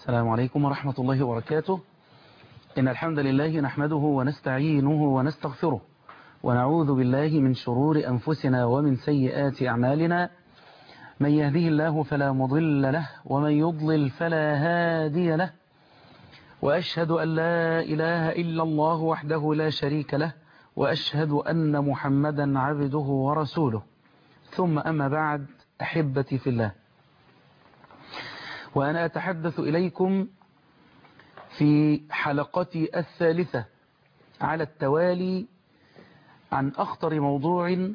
السلام عليكم ورحمة الله وبركاته إن الحمد لله نحمده ونستعينه ونستغفره ونعوذ بالله من شرور أنفسنا ومن سيئات أعمالنا من يهده الله فلا مضل له ومن يضلل فلا هادي له وأشهد أن لا إله إلا الله وحده لا شريك له وأشهد أن محمدا عبده ورسوله ثم أما بعد أحبتي في الله وأنا أتحدث إليكم في حلقتي الثالثة على التوالي عن أخطر موضوع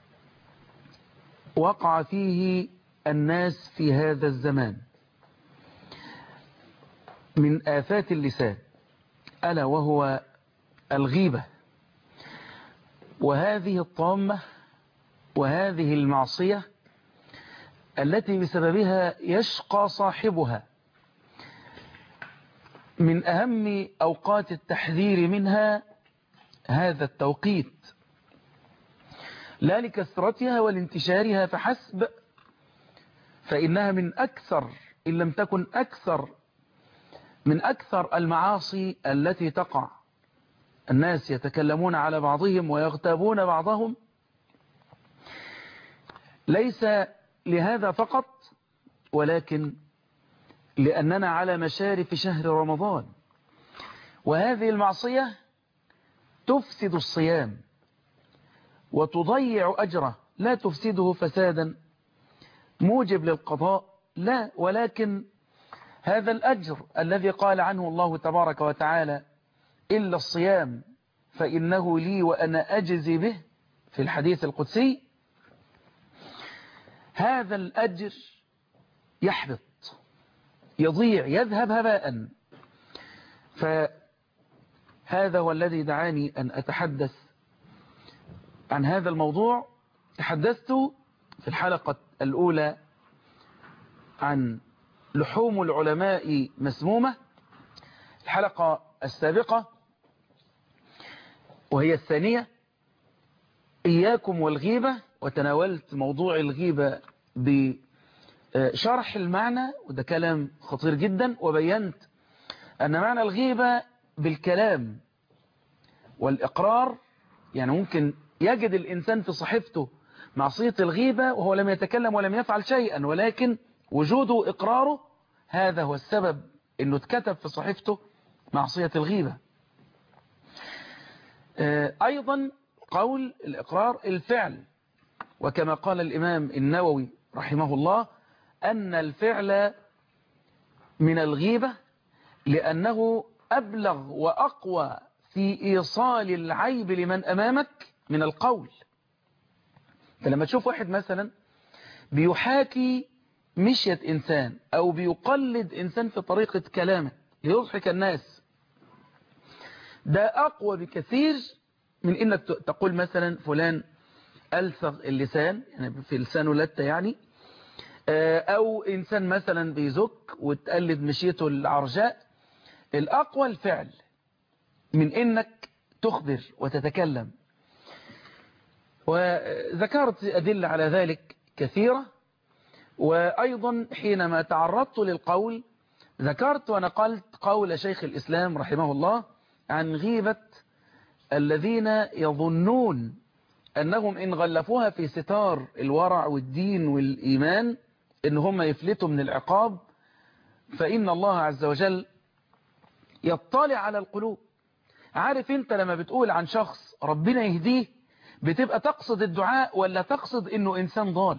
وقع فيه الناس في هذا الزمان من آفات اللسان ألا وهو الغيبة وهذه الطامة وهذه المعصية التي بسببها يشقى صاحبها من أهم أوقات التحذير منها هذا التوقيت لا لكثرتها ولانتشارها فحسب فإنها من أكثر إن لم تكن أكثر من أكثر المعاصي التي تقع الناس يتكلمون على بعضهم ويغتابون بعضهم ليس لهذا فقط ولكن لأننا على مشارف شهر رمضان وهذه المعصية تفسد الصيام وتضيع أجره لا تفسده فسادا موجب للقضاء لا ولكن هذا الأجر الذي قال عنه الله تبارك وتعالى إلا الصيام فإنه لي وأنا أجزي به في الحديث القدسي هذا الأجر يحبط يضيع يذهب هباء فهذا هو الذي دعاني أن أتحدث عن هذا الموضوع تحدثت في الحلقة الأولى عن لحوم العلماء مسمومة الحلقة السابقة وهي الثانية إياكم والغيبة وتناولت موضوع الغيبة بشرح المعنى وده كلام خطير جدا وبينت أن معنى الغيبة بالكلام والإقرار يعني ممكن يجد الإنسان في صحيفته معصية الغيبة وهو لم يتكلم ولم يفعل شيئا ولكن وجوده إقراره هذا هو السبب أنه اتكتب في صحيفته معصية الغيبة أيضا قول الإقرار الفعل وكما قال الإمام النووي رحمه الله أن الفعل من الغيبة لأنه أبلغ وأقوى في إيصال العيب لمن أمامك من القول فلما تشوف واحد مثلا بيحاكي مشية إنسان أو بيقلد إنسان في طريقة كلامه ليضحك الناس ده أقوى بكثير من إنك تقول مثلا فلان ألثغ اللسان يعني في لسانه لتة يعني أو إنسان مثلا بيزك وتقلد مشيته العرجاء الأقوى الفعل من إنك تخبر وتتكلم وذكرت أدلة على ذلك كثيرة وأيضا حينما تعرضت للقول ذكرت ونقلت قول شيخ الإسلام رحمه الله عن غيبة الذين يظنون أنهم إن غلفوها في ستار الورع والدين والإيمان إن هم يفلتوا من العقاب فإن الله عز وجل يطلع على القلوب عارف انت لما بتقول عن شخص ربنا يهديه بتبقى تقصد الدعاء ولا تقصد انه انسان ضال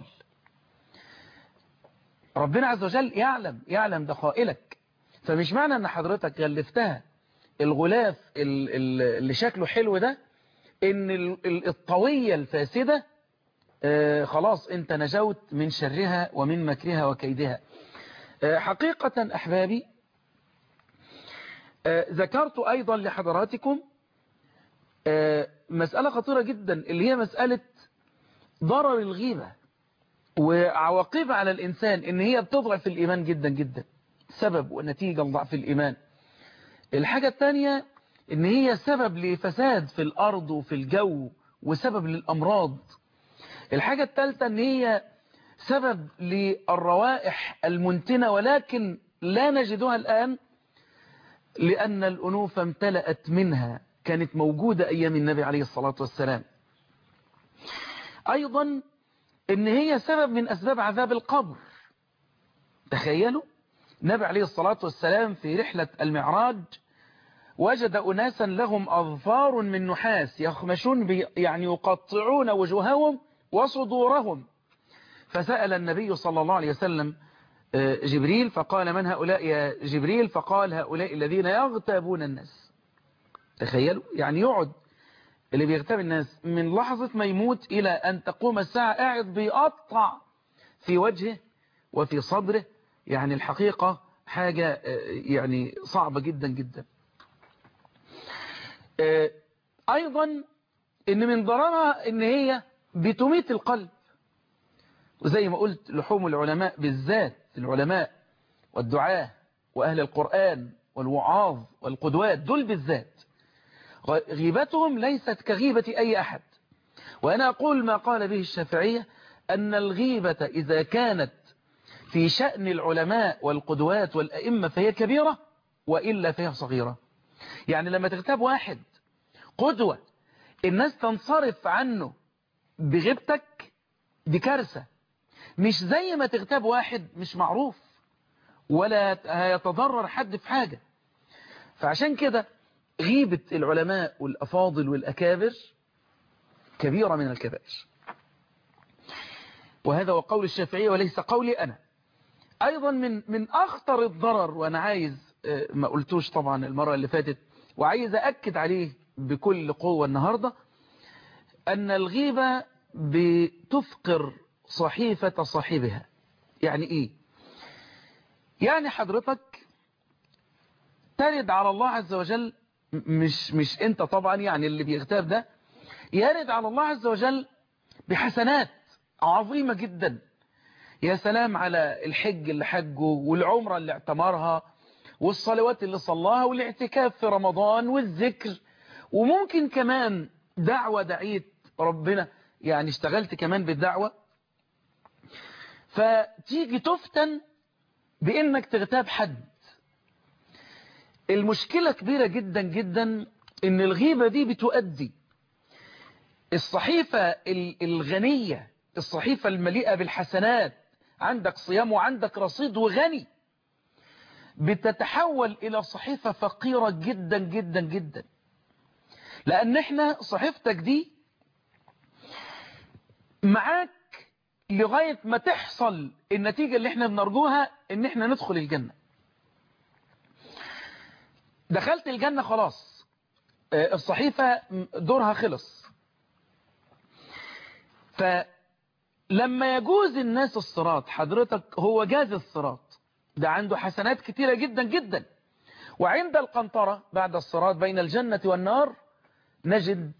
ربنا عز وجل يعلم يعلم دقائلك فمش معنى ان حضرتك غلفتها الغلاف اللي شكله حلو ده ان الطوية الفاسدة خلاص انت نجوت من شرها ومن مكرها وكيدها حقيقة احبابي ذكرت ايضا لحضراتكم مسألة خطيرة جدا اللي هي مسألة ضرر الغيبة وعواقبها على الإنسان إن هي بتضعف الإيمان جدا جدا سبب ونتيجة لضعف الإيمان الحاجة الثانية إن هي سبب لفساد في الأرض وفي الجو وسبب للأمراض الحاجة الثالثة إن هي سبب للروائح المنتنة ولكن لا نجدها الآن لأن الأنوف امتلأت منها كانت موجودة أيام النبي عليه الصلاة والسلام أيضا إن هي سبب من أسباب عذاب القبر تخيلوا النبي عليه الصلاة والسلام في رحلة المعراج وجد أناسا لهم أظفار من نحاس يخمشون يعني يقطعون وجوههم وصدورهم فسأل النبي صلى الله عليه وسلم جبريل فقال من هؤلاء يا جبريل فقال هؤلاء الذين يغتابون الناس تخيلوا يعني يقعد اللي بيغتاب الناس من لحظة ما يموت إلى أن تقوم الساعة قاعد بيقطع في وجهه وفي صدره يعني الحقيقة حاجة يعني صعبة جدا جدا أيضا إن من ضررها إن هي بتميت القلب وزي ما قلت لحوم العلماء بالذات العلماء والدعاة وأهل القرآن والوعاظ والقدوات دول بالذات غيبتهم ليست كغيبة أي أحد وأنا أقول ما قال به الشافعية أن الغيبة إذا كانت في شأن العلماء والقدوات والأئمة فهي كبيرة وإلا فهي صغيرة يعني لما تغتاب واحد قدوة الناس تنصرف عنه بغيبتك دي كارثة مش زي ما تغتاب واحد مش معروف ولا هيتضرر حد في حاجة فعشان كده غيبة العلماء والأفاضل والأكابر كبيرة من الكبائر وهذا هو قول الشافعية وليس قولي أنا أيضا من من أخطر الضرر وأنا عايز ما قلتوش طبعا المرة اللي فاتت وعايز أأكد عليه بكل قوة النهاردة أن الغيبة بتفقر صحيفة صاحبها يعني إيه يعني حضرتك ترد على الله عز وجل مش مش انت طبعا يعني اللي بيغتاب ده يرد على الله عز وجل بحسنات عظيمة جدا يا سلام على الحج اللي حجه والعمرة اللي اعتمرها والصلوات اللي صلاها والاعتكاف في رمضان والذكر وممكن كمان دعوة دعيت ربنا يعني اشتغلت كمان بالدعوة فتيجي تفتن بانك تغتاب حد المشكلة كبيرة جدا جدا ان الغيبة دي بتؤدي الصحيفة الغنية الصحيفة المليئة بالحسنات عندك صيام وعندك رصيد وغني بتتحول الى صحيفة فقيرة جدا جدا جدا لان احنا صحيفتك دي معاك لغاية ما تحصل النتيجة اللي احنا بنرجوها ان احنا ندخل الجنة دخلت الجنة خلاص الصحيفة دورها خلص فلما يجوز الناس الصراط حضرتك هو جاز الصراط ده عنده حسنات كتيرة جدا جدا وعند القنطرة بعد الصراط بين الجنة والنار نجد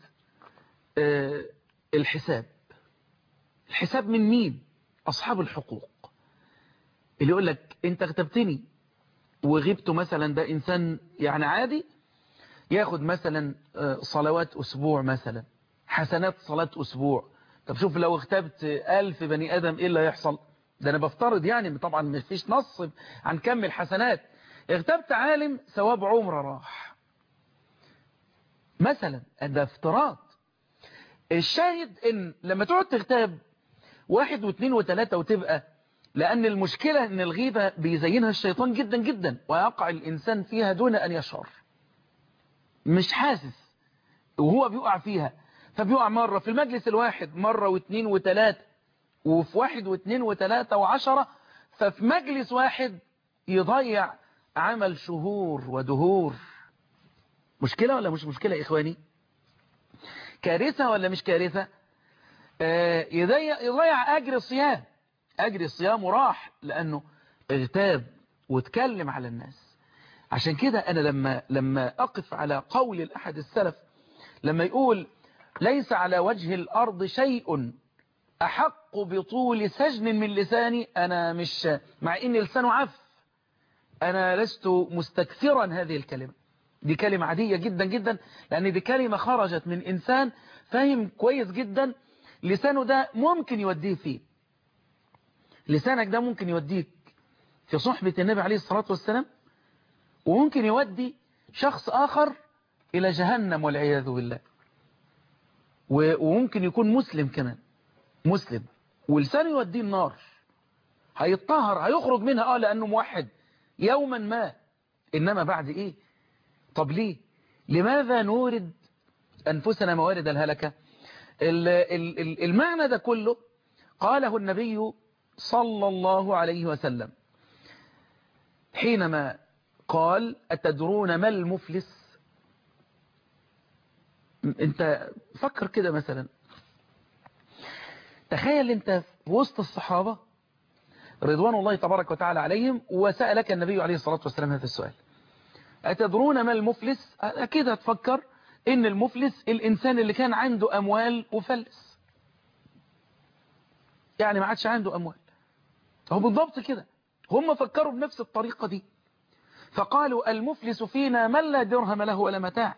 الحساب الحساب من مين أصحاب الحقوق اللي يقول لك انت اغتبتني وغبته مثلا ده إنسان يعني عادي ياخد مثلا صلوات أسبوع مثلا حسنات صلاة أسبوع طب شوف لو اغتبت ألف بني آدم إيه اللي هيحصل ده أنا بفترض يعني طبعا ما فيش نص عن كم الحسنات اغتبت عالم ثواب عمره راح مثلا ده افتراض الشاهد ان لما تقعد تغتاب واحد واثنين وثلاثة وتبقى لأن المشكلة أن الغيبة بيزينها الشيطان جدا جدا ويقع الإنسان فيها دون أن يشعر مش حاسس وهو بيقع فيها فبيقع مرة في المجلس الواحد مرة واثنين وثلاثة وفي واحد واثنين وثلاثة وعشرة ففي مجلس واحد يضيع عمل شهور ودهور مشكلة ولا مش مشكلة يا إخواني كارثة ولا مش كارثة آه يضيع, يضيع أجر الصيام أجر الصيام راح لأنه اغتاب واتكلم على الناس عشان كده أنا لما, لما أقف على قول الأحد السلف لما يقول ليس على وجه الأرض شيء أحق بطول سجن من لساني أنا مش مع إن لسانه عف أنا لست مستكثرا هذه الكلمة دي كلمة عادية جدا جدا لأن دي كلمة خرجت من إنسان فاهم كويس جدا لسانه ده ممكن يوديه فيه لسانك ده ممكن يوديك في صحبة النبي عليه الصلاة والسلام وممكن يودي شخص آخر إلى جهنم والعياذ بالله وممكن يكون مسلم كمان مسلم ولسانه يوديه النار هيتطهر هيخرج منها اه لأنه موحد يوما ما إنما بعد إيه طب ليه لماذا نورد أنفسنا موارد الهلكة المعنى ده كله قاله النبي صلى الله عليه وسلم حينما قال أتدرون ما المفلس انت فكر كده مثلا تخيل انت في وسط الصحابة رضوان الله تبارك وتعالى عليهم وسألك النبي عليه الصلاة والسلام هذا السؤال أتدرون ما المفلس أكيد هتفكر إن المفلس الإنسان اللي كان عنده أموال وفلس يعني ما عادش عنده أموال هو بالضبط كده هم فكروا بنفس الطريقة دي فقالوا المفلس فينا من لا درهم له ولا متاع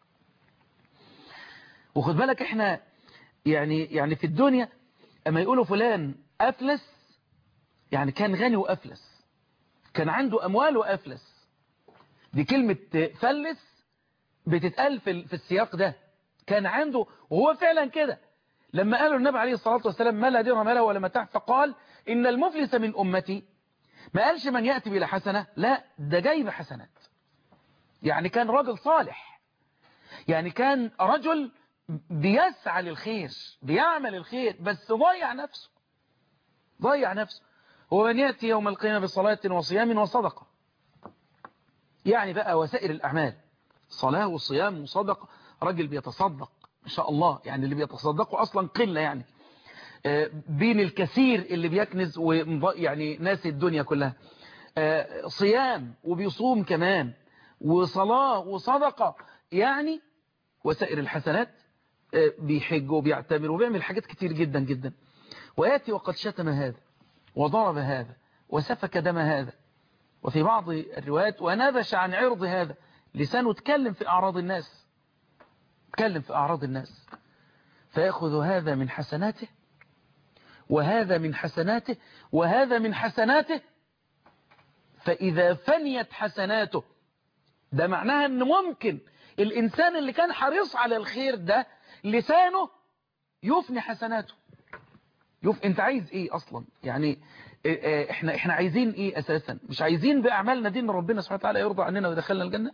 وخد بالك احنا يعني يعني في الدنيا اما يقولوا فلان أفلس يعني كان غني وأفلس كان عنده أموال وأفلس دي كلمة فلس بتتقال في, في السياق ده كان عنده وهو فعلا كده لما قالوا النبي عليه الصلاة والسلام ما لا درهم له ولا متاع فقال إن المفلس من أمتي ما قالش من يأتي بلا حسنة لا ده جاي بحسنات يعني كان رجل صالح يعني كان رجل بيسعى للخير بيعمل الخير بس ضيع نفسه ضيع نفسه هو من يأتي يوم القيامة بصلاة وصيام وصدقة يعني بقى وسائر الأعمال صلاة وصيام وصدقة رجل بيتصدق ما شاء الله يعني اللي بيتصدقوا أصلا قلة يعني بين الكثير اللي بيكنز يعني ناس الدنيا كلها صيام وبيصوم كمان وصلاة وصدقة يعني وسائر الحسنات بيحج وبيعتمر وبيعمل حاجات كتير جدا جدا ويأتي وقد شتم هذا وضرب هذا وسفك دم هذا وفي بعض الروايات ونبش عن عرض هذا لسانه اتكلم في أعراض الناس اتكلم في أعراض الناس فيأخذ هذا من حسناته وهذا من حسناته وهذا من حسناته فإذا فنيت حسناته ده معناها أن ممكن الإنسان اللي كان حريص على الخير ده لسانه يفني حسناته يوف انت عايز ايه اصلا يعني احنا احنا عايزين ايه اساسا مش عايزين باعمالنا دي ان ربنا سبحانه وتعالى يرضى عننا ويدخلنا الجنه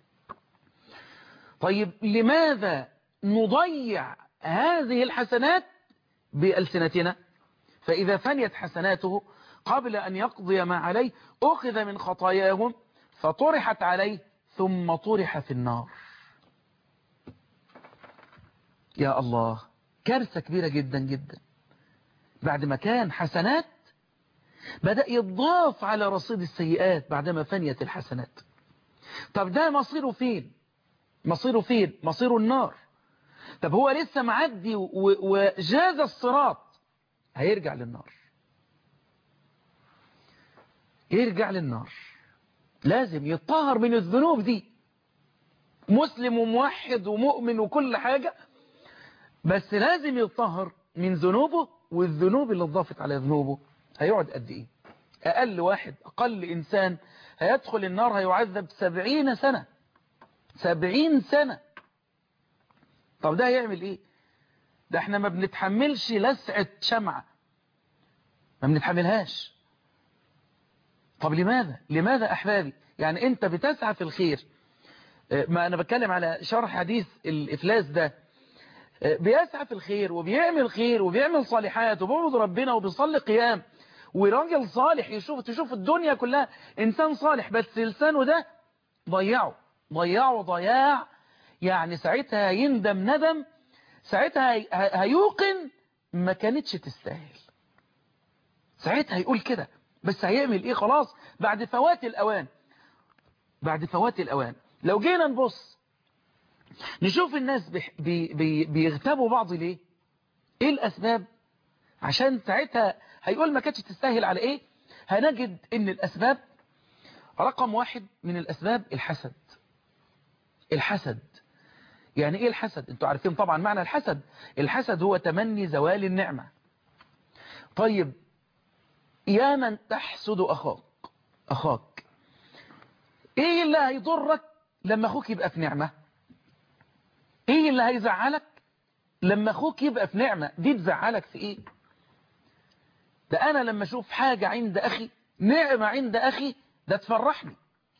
طيب لماذا نضيع هذه الحسنات بألسنتنا فإذا فنيت حسناته قبل أن يقضي ما عليه أخذ من خطاياهم فطرحت عليه ثم طرح في النار يا الله كارثة كبيرة جدا جدا بعد ما كان حسنات بدأ يضاف على رصيد السيئات بعدما فنيت الحسنات طب ده مصيره فين مصيره فين مصيره النار طب هو لسه معدي وجاز الصراط هيرجع للنار يرجع للنار لازم يطهر من الذنوب دي مسلم وموحد ومؤمن وكل حاجة بس لازم يطهر من ذنوبه والذنوب اللي اضافت على ذنوبه هيقعد قد ايه اقل واحد اقل انسان هيدخل النار هيعذب سبعين سنة سبعين سنة طب ده هيعمل ايه ده احنا ما بنتحملش لسعة شمعة ما بنتحملهاش طب لماذا لماذا احبابي يعني انت بتسعى في الخير ما انا بتكلم على شرح حديث الافلاس ده بيسعى في الخير وبيعمل خير وبيعمل صالحات وبيعبد ربنا وبيصلي قيام وراجل صالح يشوف تشوف الدنيا كلها انسان صالح بس لسانه ده ضيعه ضيعه ضياع يعني ساعتها يندم ندم ساعتها هيوقن ما كانتش تستاهل ساعتها هيقول كده بس هيعمل ايه خلاص بعد فوات الاوان بعد فوات الاوان لو جينا نبص نشوف الناس بي بي بيغتابوا بعض ليه ايه الاسباب عشان ساعتها هيقول ما كانتش تستاهل على ايه هنجد ان الاسباب رقم واحد من الاسباب الحسد الحسد يعني ايه الحسد انتوا عارفين طبعا معنى الحسد الحسد هو تمني زوال النعمة طيب يا من تحسد اخاك أخاك إيه اللي هيضرك لما أخوك يبقى في نعمة إيه اللي هيزعلك لما أخوك يبقى في نعمة دي تزعلك في إيه ده أنا لما أشوف حاجة عند أخي نعمة عند أخي ده تفرحني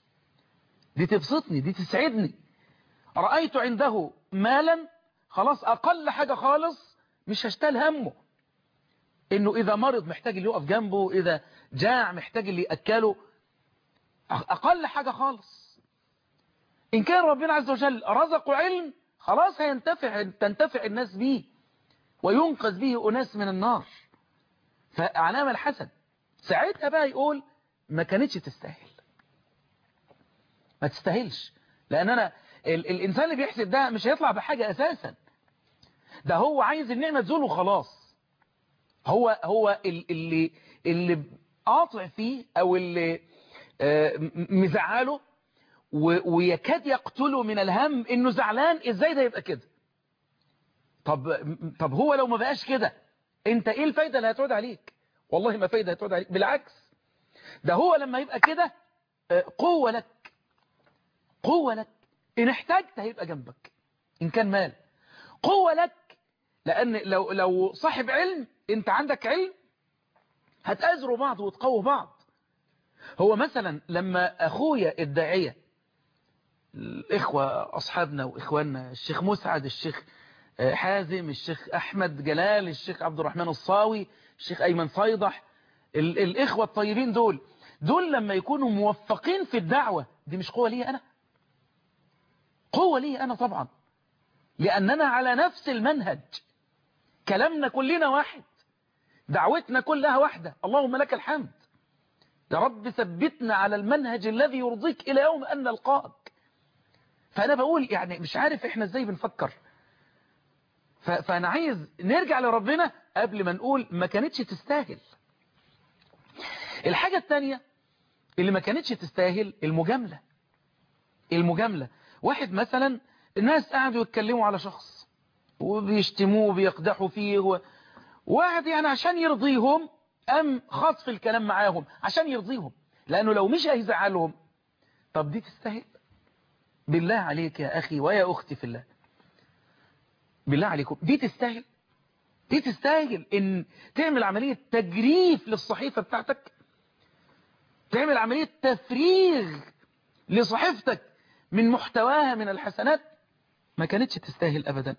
دي تبسطني دي تسعدني رأيت عنده مالا خلاص أقل حاجة خالص مش هشتال همه إنه إذا مرض محتاج اللي يقف جنبه إذا جاع محتاج اللي يأكله أقل حاجة خالص إن كان ربنا عز وجل رزقه علم خلاص هينتفع تنتفع الناس به وينقذ به أناس من النار فعلامة الحسد ساعتها بقى يقول ما كانتش تستاهل ما تستاهلش لأن أنا ال الإنسان اللي بيحسد ده مش هيطلع بحاجة أساسا ده هو عايز النعمة تزول وخلاص هو هو اللي اللي قاطع فيه أو اللي مزعله ويكاد يقتله من الهم انه زعلان ازاي ده يبقى كده طب طب هو لو ما بقاش كده انت ايه الفايدة اللي هتعود عليك والله ما فايدة هتعود عليك بالعكس ده هو لما يبقى كده قوة لك قوة لك ان احتاجت هيبقى جنبك ان كان مال قوة لك لان لو لو صاحب علم انت عندك علم هتأزروا بعض وتقووا بعض هو مثلا لما اخويا الداعية الاخوة اصحابنا واخواننا الشيخ مسعد الشيخ حازم الشيخ احمد جلال الشيخ عبد الرحمن الصاوي الشيخ ايمن صيدح الاخوة الطيبين دول دول لما يكونوا موفقين في الدعوة دي مش قوة لي انا قوة لي انا طبعا لاننا على نفس المنهج كلامنا كلنا واحد دعوتنا كلها واحدة اللهم لك الحمد يا رب ثبتنا على المنهج الذي يرضيك إلى يوم أن نلقاك فأنا بقول يعني مش عارف إحنا إزاي بنفكر فأنا عايز نرجع لربنا قبل ما نقول ما كانتش تستاهل الحاجة الثانية اللي ما كانتش تستاهل المجاملة المجاملة واحد مثلا الناس قعدوا يتكلموا على شخص وبيشتموه وبيقدحوا فيه و... واحد يعني عشان يرضيهم أم خطف الكلام معاهم عشان يرضيهم لأنه لو مش هيزعلهم طب دي تستاهل بالله عليك يا أخي ويا أختي في الله بالله عليكم دي تستاهل دي تستاهل إن تعمل عملية تجريف للصحيفة بتاعتك تعمل عملية تفريغ لصحيفتك من محتواها من الحسنات ما كانتش تستاهل أبدا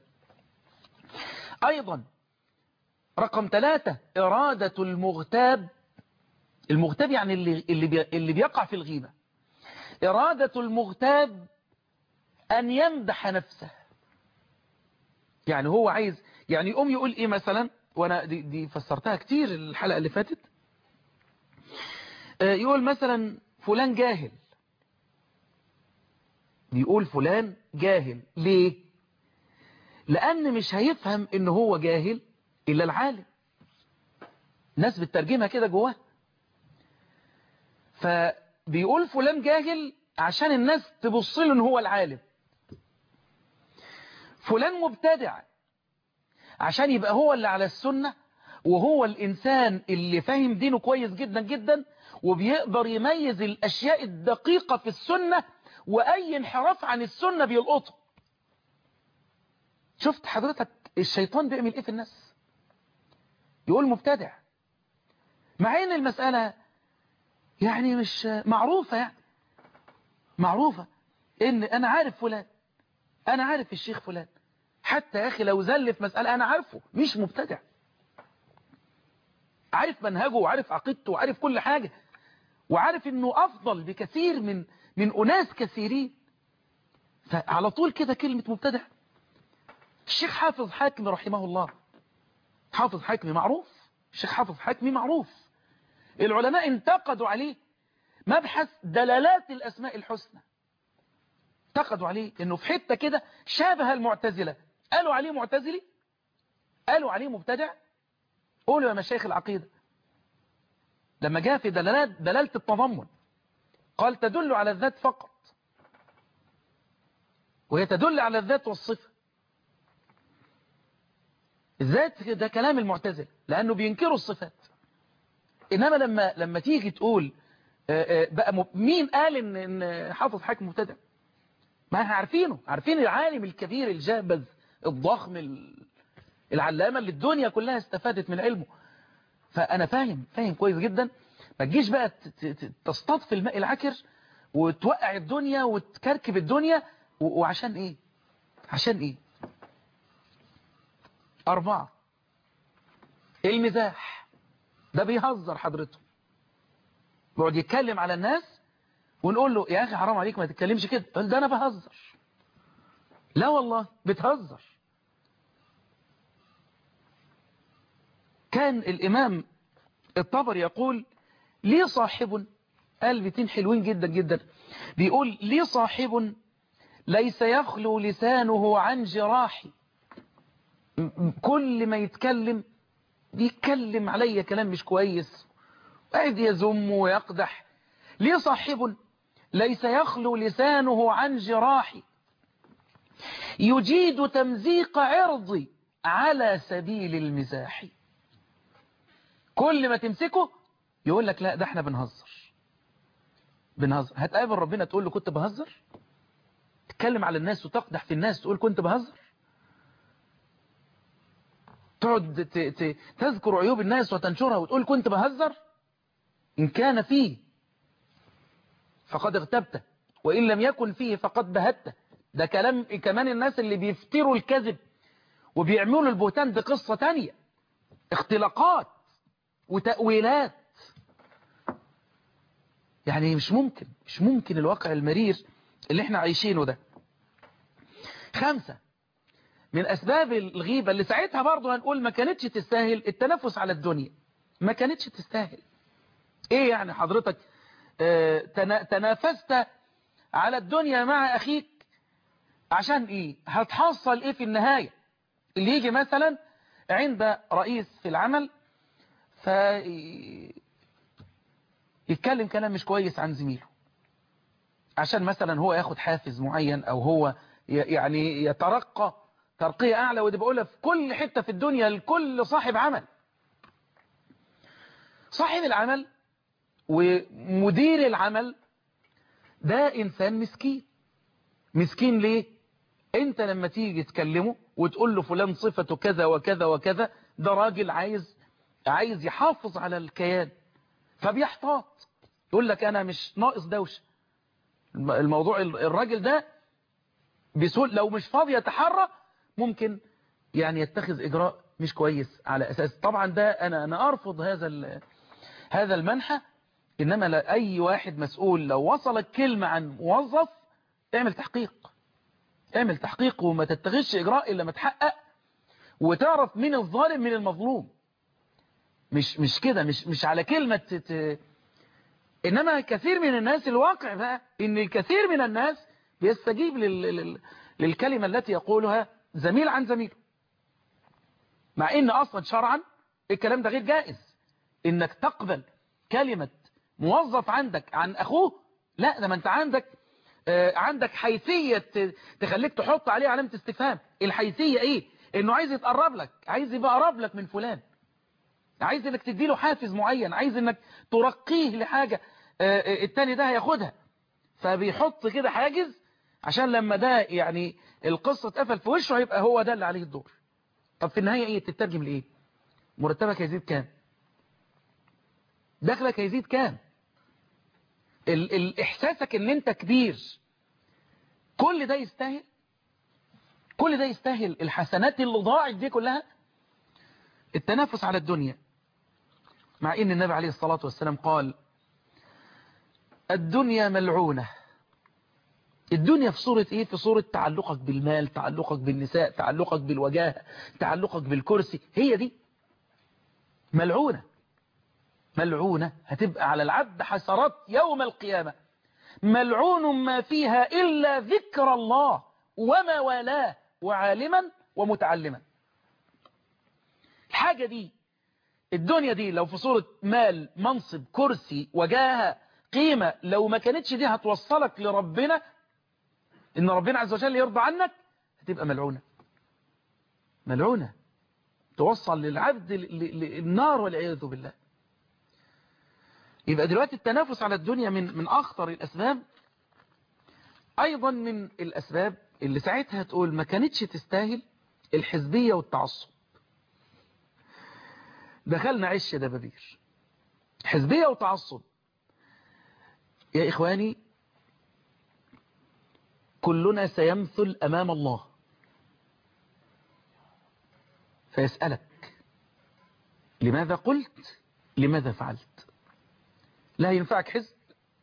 أيضا رقم ثلاثة إرادة المغتاب المغتاب يعني اللي, اللي, بي اللي بيقع في الغيبة إرادة المغتاب أن يمدح نفسه يعني هو عايز يعني يقوم يقول إيه مثلا وأنا دي, دي فسرتها كتير الحلقة اللي فاتت يقول مثلا فلان جاهل بيقول فلان جاهل ليه لأن مش هيفهم إن هو جاهل إلا العالم ناس بتترجمها كده جواه فبيقول فلان جاهل عشان الناس تبص له ان هو العالم فلان مبتدع عشان يبقى هو اللي على السنة وهو الإنسان اللي فاهم دينه كويس جدا جدا وبيقدر يميز الأشياء الدقيقة في السنة وأي انحراف عن السنة بيلقطه شفت حضرتك الشيطان بيعمل ايه في الناس يقول مبتدع مع ان المسألة يعني مش معروفة يعني معروفة ان انا عارف فلان انا عارف الشيخ فلان حتى يا اخي لو زل في مسألة انا عارفه مش مبتدع عارف منهجه وعارف عقيدته وعارف كل حاجة وعارف انه افضل بكثير من من اناس كثيرين فعلى طول كده كلمة مبتدع الشيخ حافظ حاكم رحمه الله حافظ حاكمي معروف الشيخ حافظ حاكمي معروف العلماء انتقدوا عليه مبحث دلالات الأسماء الحسنى انتقدوا عليه انه في حتة كده شابه المعتزلة قالوا عليه معتزلي قالوا عليه مبتدع قولوا يا مشايخ العقيدة لما جاء في دلالات دلالة التضمن قال تدل على الذات فقط وهي تدل على الذات والصفة الذات ده كلام المعتزل لأنه بينكروا الصفات إنما لما لما تيجي تقول بقى م... مين قال ان ان حافظ حاكم مبتدع ما احنا عارفينه عارفين العالم الكبير الجابذ الضخم العلامة اللي الدنيا كلها استفادت من علمه فانا فاهم فاهم كويس جدا ما تجيش بقى تصطاد الماء العكر وتوقع الدنيا وتكركب الدنيا وعشان ايه عشان ايه اربعة المزاح ده بيهزر حضرته بيقعد يتكلم على الناس ونقول له يا اخي حرام عليك ما تتكلمش كده قال ده انا بهزر لا والله بتهزر كان الامام الطبري يقول لي صاحب قال بيتين حلوين جدا جدا بيقول لي صاحب ليس يخلو لسانه عن جراحي كل ما يتكلم بيتكلم عليا كلام مش كويس قاعد يذم ويقدح لي صاحب ليس يخلو لسانه عن جراحي يجيد تمزيق عرضي على سبيل المزاح كل ما تمسكه يقول لك لا ده احنا بنهزر بنهزر هتقابل ربنا تقول له كنت بهزر تتكلم على الناس وتقدح في الناس تقول كنت بهزر تقعد تذكر عيوب الناس وتنشرها وتقول كنت بهزر إن كان فيه فقد اغتبته وإن لم يكن فيه فقد بهته ده كلام كمان الناس اللي بيفتروا الكذب وبيعملوا البهتان دي قصة تانية اختلاقات وتأويلات يعني مش ممكن مش ممكن الواقع المرير اللي احنا عايشينه ده خمسة من أسباب الغيبة اللي ساعتها برضه هنقول ما كانتش تستاهل التنفس على الدنيا ما كانتش تستاهل ايه يعني حضرتك اه تنافست على الدنيا مع أخيك عشان ايه هتحصل ايه في النهاية اللي يجي مثلا عند رئيس في العمل في يتكلم كلام مش كويس عن زميله عشان مثلا هو ياخد حافز معين او هو يعني يترقى ترقية اعلى ودي بقولها في كل حتة في الدنيا لكل صاحب عمل صاحب العمل ومدير العمل ده انسان مسكين مسكين ليه انت لما تيجي تكلمه وتقول له فلان صفته كذا وكذا وكذا ده راجل عايز عايز يحافظ على الكيان فبيحتاط يقول لك انا مش ناقص دوشه الموضوع الراجل ده بسهول لو مش فاضي يتحرى ممكن يعني يتخذ اجراء مش كويس على اساس طبعا ده انا انا ارفض هذا هذا المنحى انما لا اي واحد مسؤول لو وصلت كلمة عن موظف اعمل تحقيق اعمل تحقيق وما تتخذش اجراء الا ما تحقق وتعرف مين الظالم من المظلوم مش مش كده مش مش على كلمة تت... انما كثير من الناس الواقع بقى ان الكثير من الناس بيستجيب لل... لل... للكلمة التي يقولها زميل عن زميله مع ان اصلا شرعا الكلام ده غير جائز انك تقبل كلمة موظف عندك عن اخوه لا ده ما انت عندك آه عندك حيثية تخليك تحط عليه علامة استفهام الحيثية ايه انه عايز يتقرب لك عايز يبقى قرب لك من فلان عايز انك تديله حافز معين عايز انك ترقيه لحاجة آه التاني ده هياخدها فبيحط كده حاجز عشان لما ده يعني القصة اتقفل في وشه هيبقى هو ده اللي عليه الدور طب في النهاية ايه تترجم لايه مرتبك هيزيد كام دخلك هيزيد كام ال ال احساسك ان انت كبير كل ده يستاهل كل ده يستاهل الحسنات اللي ضاعت دي كلها التنافس على الدنيا مع ان النبي عليه الصلاة والسلام قال الدنيا ملعونة الدنيا في صورة ايه في صورة تعلقك بالمال تعلقك بالنساء تعلقك بالوجاهة تعلقك بالكرسي هي دي ملعونة ملعونة هتبقى على العبد حسرات يوم القيامة ملعون ما فيها إلا ذكر الله وما والاه وعالما ومتعلما الحاجة دي الدنيا دي لو في صورة مال منصب كرسي وجاهة قيمة لو ما كانتش دي هتوصلك لربنا ان ربنا عز وجل يرضى عنك هتبقى ملعونة ملعونة توصل للعبد للنار والعياذ بالله يبقى دلوقتي التنافس على الدنيا من من أخطر الأسباب أيضا من الأسباب اللي ساعتها تقول ما كانتش تستاهل الحزبية والتعصب دخلنا عش دبابير حزبية وتعصب يا إخواني كلنا سيمثل أمام الله فيسألك لماذا قلت لماذا فعلت لا ينفعك حزب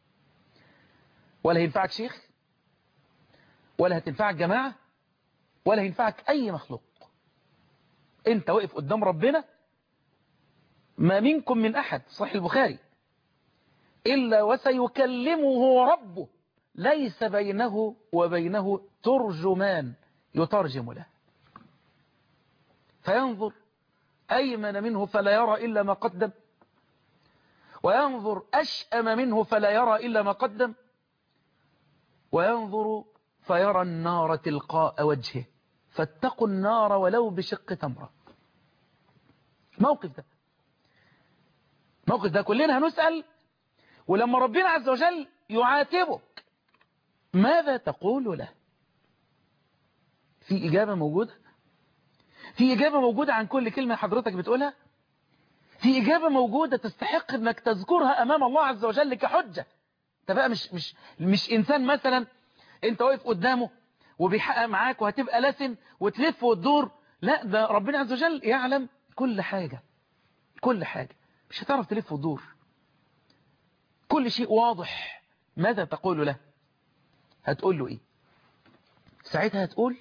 ولا ينفعك شيخ ولا هتنفعك جماعة ولا ينفعك أي مخلوق انت واقف قدام ربنا ما منكم من أحد صحيح البخاري إلا وسيكلمه ربه ليس بينه وبينه ترجمان يترجم له فينظر أيمن منه فلا يرى إلا ما قدم وينظر أشأم منه فلا يرى إلا ما قدم وينظر فيرى النار تلقاء وجهه فاتقوا النار ولو بشق تمرة موقف ده موقف ده كلنا هنسأل ولما ربنا عز وجل يعاتبك ماذا تقول له في إجابة موجودة في إجابة موجودة عن كل كلمة حضرتك بتقولها في إجابة موجودة تستحق أنك تذكرها أمام الله عز وجل كحجة انت بقى مش, مش, مش إنسان مثلا انت واقف قدامه وبيحقق معاك وهتبقى لسن وتلف وتدور لا ده ربنا عز وجل يعلم كل حاجة كل حاجة مش هتعرف تلف وتدور كل شيء واضح ماذا تقول له هتقول له ايه ساعتها هتقول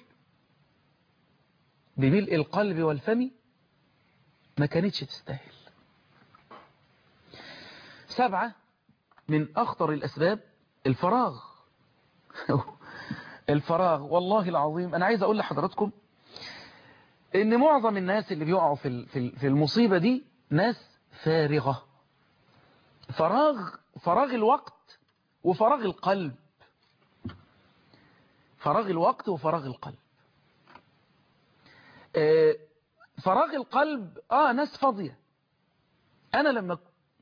بملء القلب والفم ما كانتش تستاهل سبعة من أخطر الأسباب الفراغ الفراغ والله العظيم أنا عايز أقول لحضراتكم إن معظم الناس اللي بيقعوا في في المصيبة دي ناس فارغة فراغ فراغ الوقت وفراغ القلب فراغ الوقت وفراغ القلب فراغ القلب آه ناس فاضية أنا لما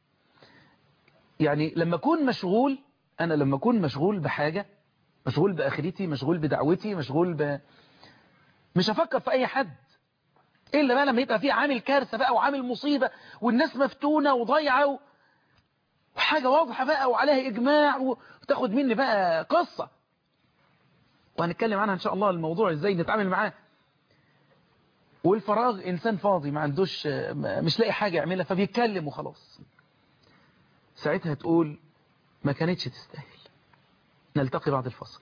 يعني لما أكون مشغول أنا لما أكون مشغول بحاجة مشغول بآخرتي مشغول بدعوتي مشغول ب مش هفكر في أي حد إلا بقى لما يبقى في عامل كارثة بقى وعامل مصيبة والناس مفتونة وضيعة و... وحاجة واضحة بقى وعليها إجماع وتاخد مني بقى قصة وهنتكلم عنها إن شاء الله الموضوع إزاي نتعامل معاه والفراغ إنسان فاضي ما عندوش مش لاقي حاجة يعملها فبيتكلم وخلاص ساعتها تقول ما كانتش تستاهل نلتقي بعد الفصل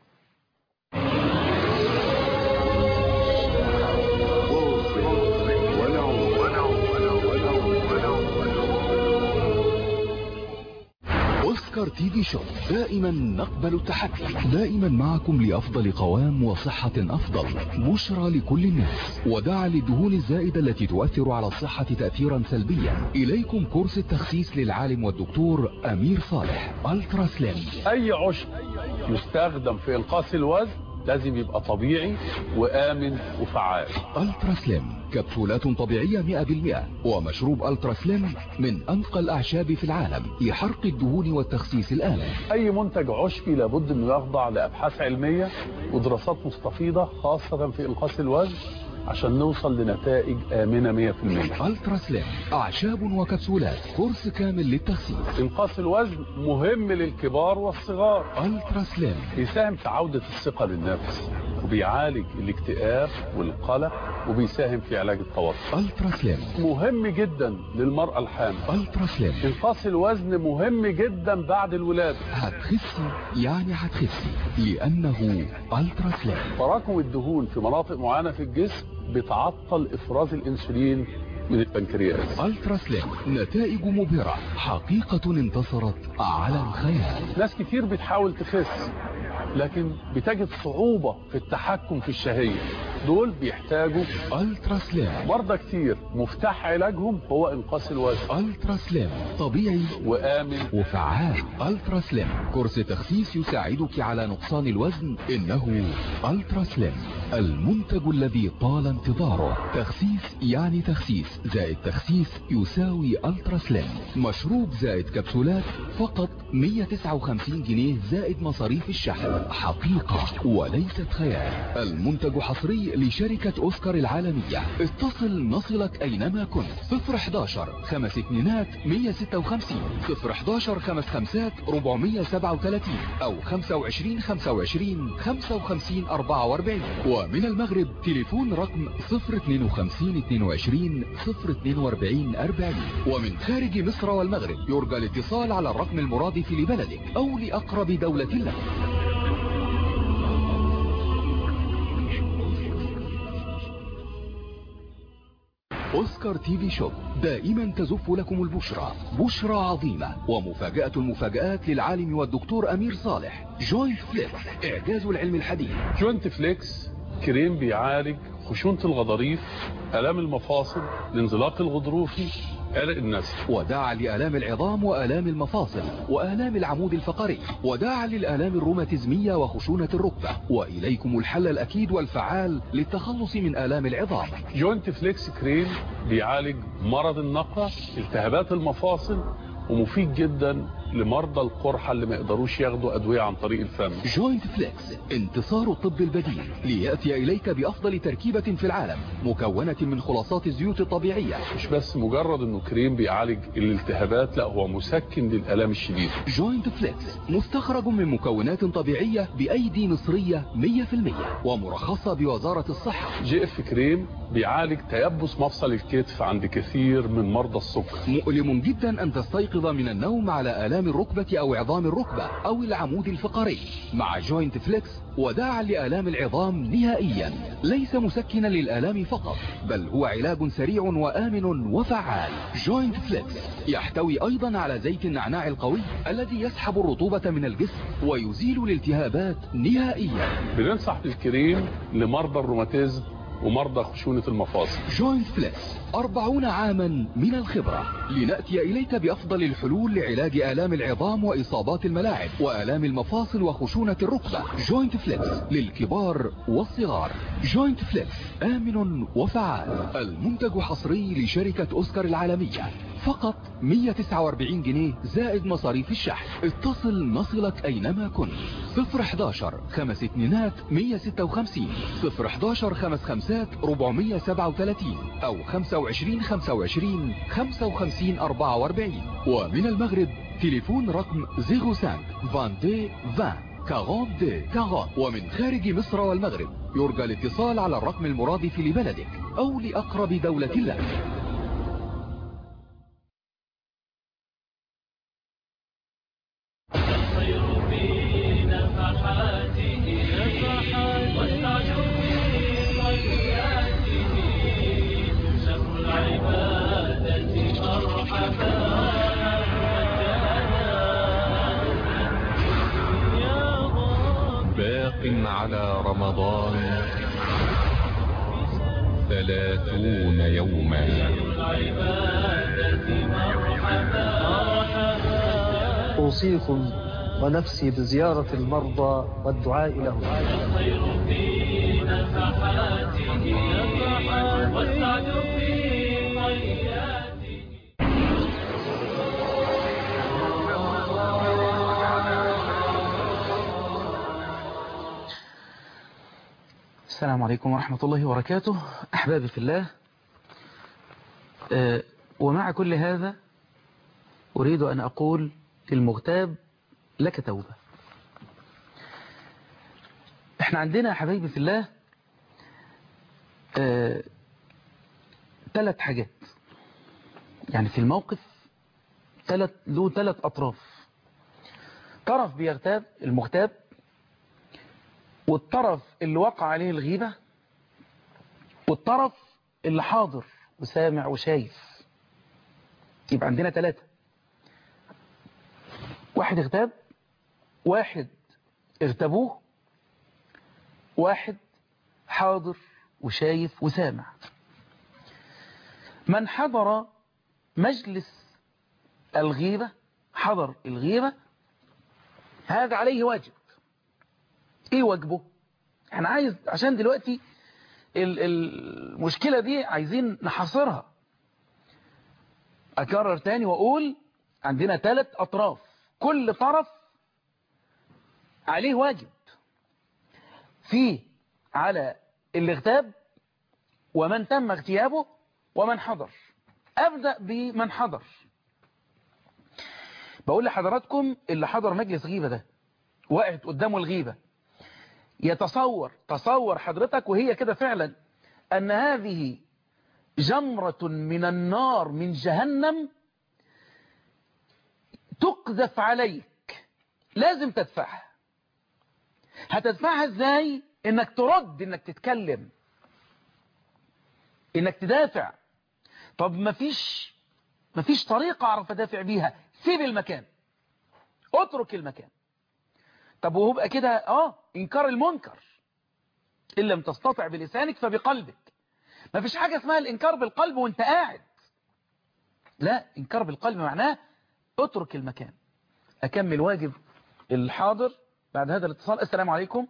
أوسكار تي في شو دائما نقبل التحدي دائما معكم لأفضل قوام وصحة أفضل بشرى لكل الناس وداعا للدهون الزائدة التي تؤثر على الصحة تأثيرا سلبيا إليكم كورس التخسيس للعالم والدكتور أمير صالح ألترا سليم أي عشب يستخدم في إنقاص الوزن لازم يبقى طبيعي وآمن وفعال ألترا سليم كبسولات طبيعية 100% ومشروب ألترا سليم من أنقى الأعشاب في العالم لحرق الدهون والتخسيس الآمن أي منتج عشبي لابد أنه يخضع لأبحاث علمية ودراسات مستفيضة خاصة في إنقاص الوزن عشان نوصل لنتائج آمنة 100% ألترا سليم أعشاب وكبسولات كورس كامل للتخسيس إنقاص الوزن مهم للكبار والصغار ألترا سليم بيساهم في عودة الثقة للنفس وبيعالج الاكتئاب والقلق وبيساهم في علاج التوتر ألترا سليم مهم جدا للمرأة الحامل ألترا سليم إنقاص الوزن مهم جدا بعد الولادة هتخسي يعني هتخسي لأنه ألترا سليم تراكم الدهون في مناطق معينة في الجسم بتعطل إفراز الأنسولين من البنكرياس ألترا سليم نتائج مبهرة حقيقة انتصرت على الخيال ناس كتير بتحاول تخس لكن بتجد صعوبة في التحكم في الشهية دول بيحتاجوا الترا سلام مرضى كتير مفتاح علاجهم هو انقاص الوزن الترا سلام طبيعي وآمن وفعال الترا سلام كورس تخسيس يساعدك على نقصان الوزن انه الترا سلام المنتج الذي طال انتظاره تخسيس يعني تخسيس زائد تخسيس يساوي الترا سلام مشروب زائد كبسولات فقط 159 جنيه زائد مصاريف الشحن حقيقة وليست خيال المنتج حصري لشركة اوسكار العالمية اتصل نصلك اينما كنت 011 خمس اتنينات 156 011 خمس خمسات 437 او 25 25 55 44 ومن المغرب تليفون رقم 052 22 042 40 ومن خارج مصر والمغرب يرجى الاتصال على الرقم المرادف لبلدك او لاقرب دولة لك اوسكار تي في شوب دائما تزف لكم البشرى بشرى عظيمة ومفاجأة المفاجآت للعالم والدكتور امير صالح جوينت فليكس اعجاز العلم الحديث جوينت فليكس كريم بيعالج خشونة الغضاريف آلام المفاصل الانزلاق الغضروفي عرق النسل وداعا لآلام العظام وآلام المفاصل وآلام العمود الفقري وداعا للآلام الروماتيزمية وخشونة الركبة وإليكم الحل الأكيد والفعال للتخلص من آلام العظام جوينت فليكس كريم بيعالج مرض النقع التهابات المفاصل ومفيد جدا لمرضى القرحة اللي ما يقدروش ياخدوا أدوية عن طريق الفم جوينت فليكس انتصار الطب البديل ليأتي إليك بأفضل تركيبة في العالم مكونة من خلاصات الزيوت الطبيعية مش بس مجرد انه كريم بيعالج الالتهابات لا هو مسكن للآلام الشديدة جوينت فليكس مستخرج من مكونات طبيعية بأيدي مصرية 100% ومرخصة بوزارة الصحة جي اف كريم بيعالج تيبس مفصل الكتف عند كثير من مرضى السكر مؤلم جدا أن تستيقظ من النوم على آلام الركبة أو عظام الركبة أو العمود الفقري مع جوينت فليكس وداعا لآلام العظام نهائيا ليس مسكنا للآلام فقط بل هو علاج سريع وآمن وفعال جوينت فليكس يحتوي أيضا على زيت النعناع القوي الذي يسحب الرطوبة من الجسم ويزيل الالتهابات نهائيا بننصح بالكريم لمرضى الروماتيزم ومرضى خشونة المفاصل جوينت فليكس أربعون عاما من الخبرة لنأتي إليك بأفضل الحلول لعلاج آلام العظام وإصابات الملاعب وآلام المفاصل وخشونة الركبة جوينت فليكس للكبار والصغار جوينت فليكس آمن وفعال المنتج حصري لشركة أوسكار العالمية فقط 149 جنيه زائد مصاريف الشحن اتصل نصلك أينما كنت 011 خمس اتنينات 156 011 خمس خمسات 437 أو 25 25 55 44 ومن المغرب تليفون رقم 05 22 20 42 40 ومن خارج مصر والمغرب يرجى الاتصال على الرقم المرادف لبلدك أو لأقرب دولة لك باق على رمضان ثلاثون يوما أوصيكم ونفسي بزيارة المرضى والدعاء لهم السلام عليكم ورحمة الله وبركاته أحبابي في الله آه، ومع كل هذا أريد أن أقول للمغتاب لك توبة احنا عندنا يا حبايبي في الله آه، ثلاث حاجات يعني في الموقف ثلاث له ثلاث أطراف طرف بيغتاب المغتاب والطرف اللي وقع عليه الغيبة والطرف اللي حاضر وسامع وشايف يبقى عندنا ثلاثة واحد اغتاب واحد ارتبوه واحد حاضر وشايف وسامع من حضر مجلس الغيبة حضر الغيبة هذا عليه واجب ايه واجبه احنا عايز عشان دلوقتي ال- المشكلة دي عايزين نحصرها اكرر تاني واقول عندنا ثلاث اطراف كل طرف عليه واجب في على اللي اغتاب ومن تم اغتيابه ومن حضر ابدأ بمن حضر بقول لحضراتكم اللي حضر مجلس غيبة ده وقعت قدامه الغيبة يتصور تصور حضرتك وهي كده فعلا أن هذه جمرة من النار من جهنم تقذف عليك لازم تدفعها هتدفعها ازاي انك ترد انك تتكلم انك تدافع طب مفيش مفيش طريقة اعرف ادافع بيها سيب المكان اترك المكان طب وهو بقى كده اه انكار المنكر ان لم تستطع بلسانك فبقلبك مفيش حاجة اسمها الانكار بالقلب وانت قاعد لا انكار بالقلب معناه اترك المكان اكمل واجب الحاضر بعد هذا الاتصال السلام عليكم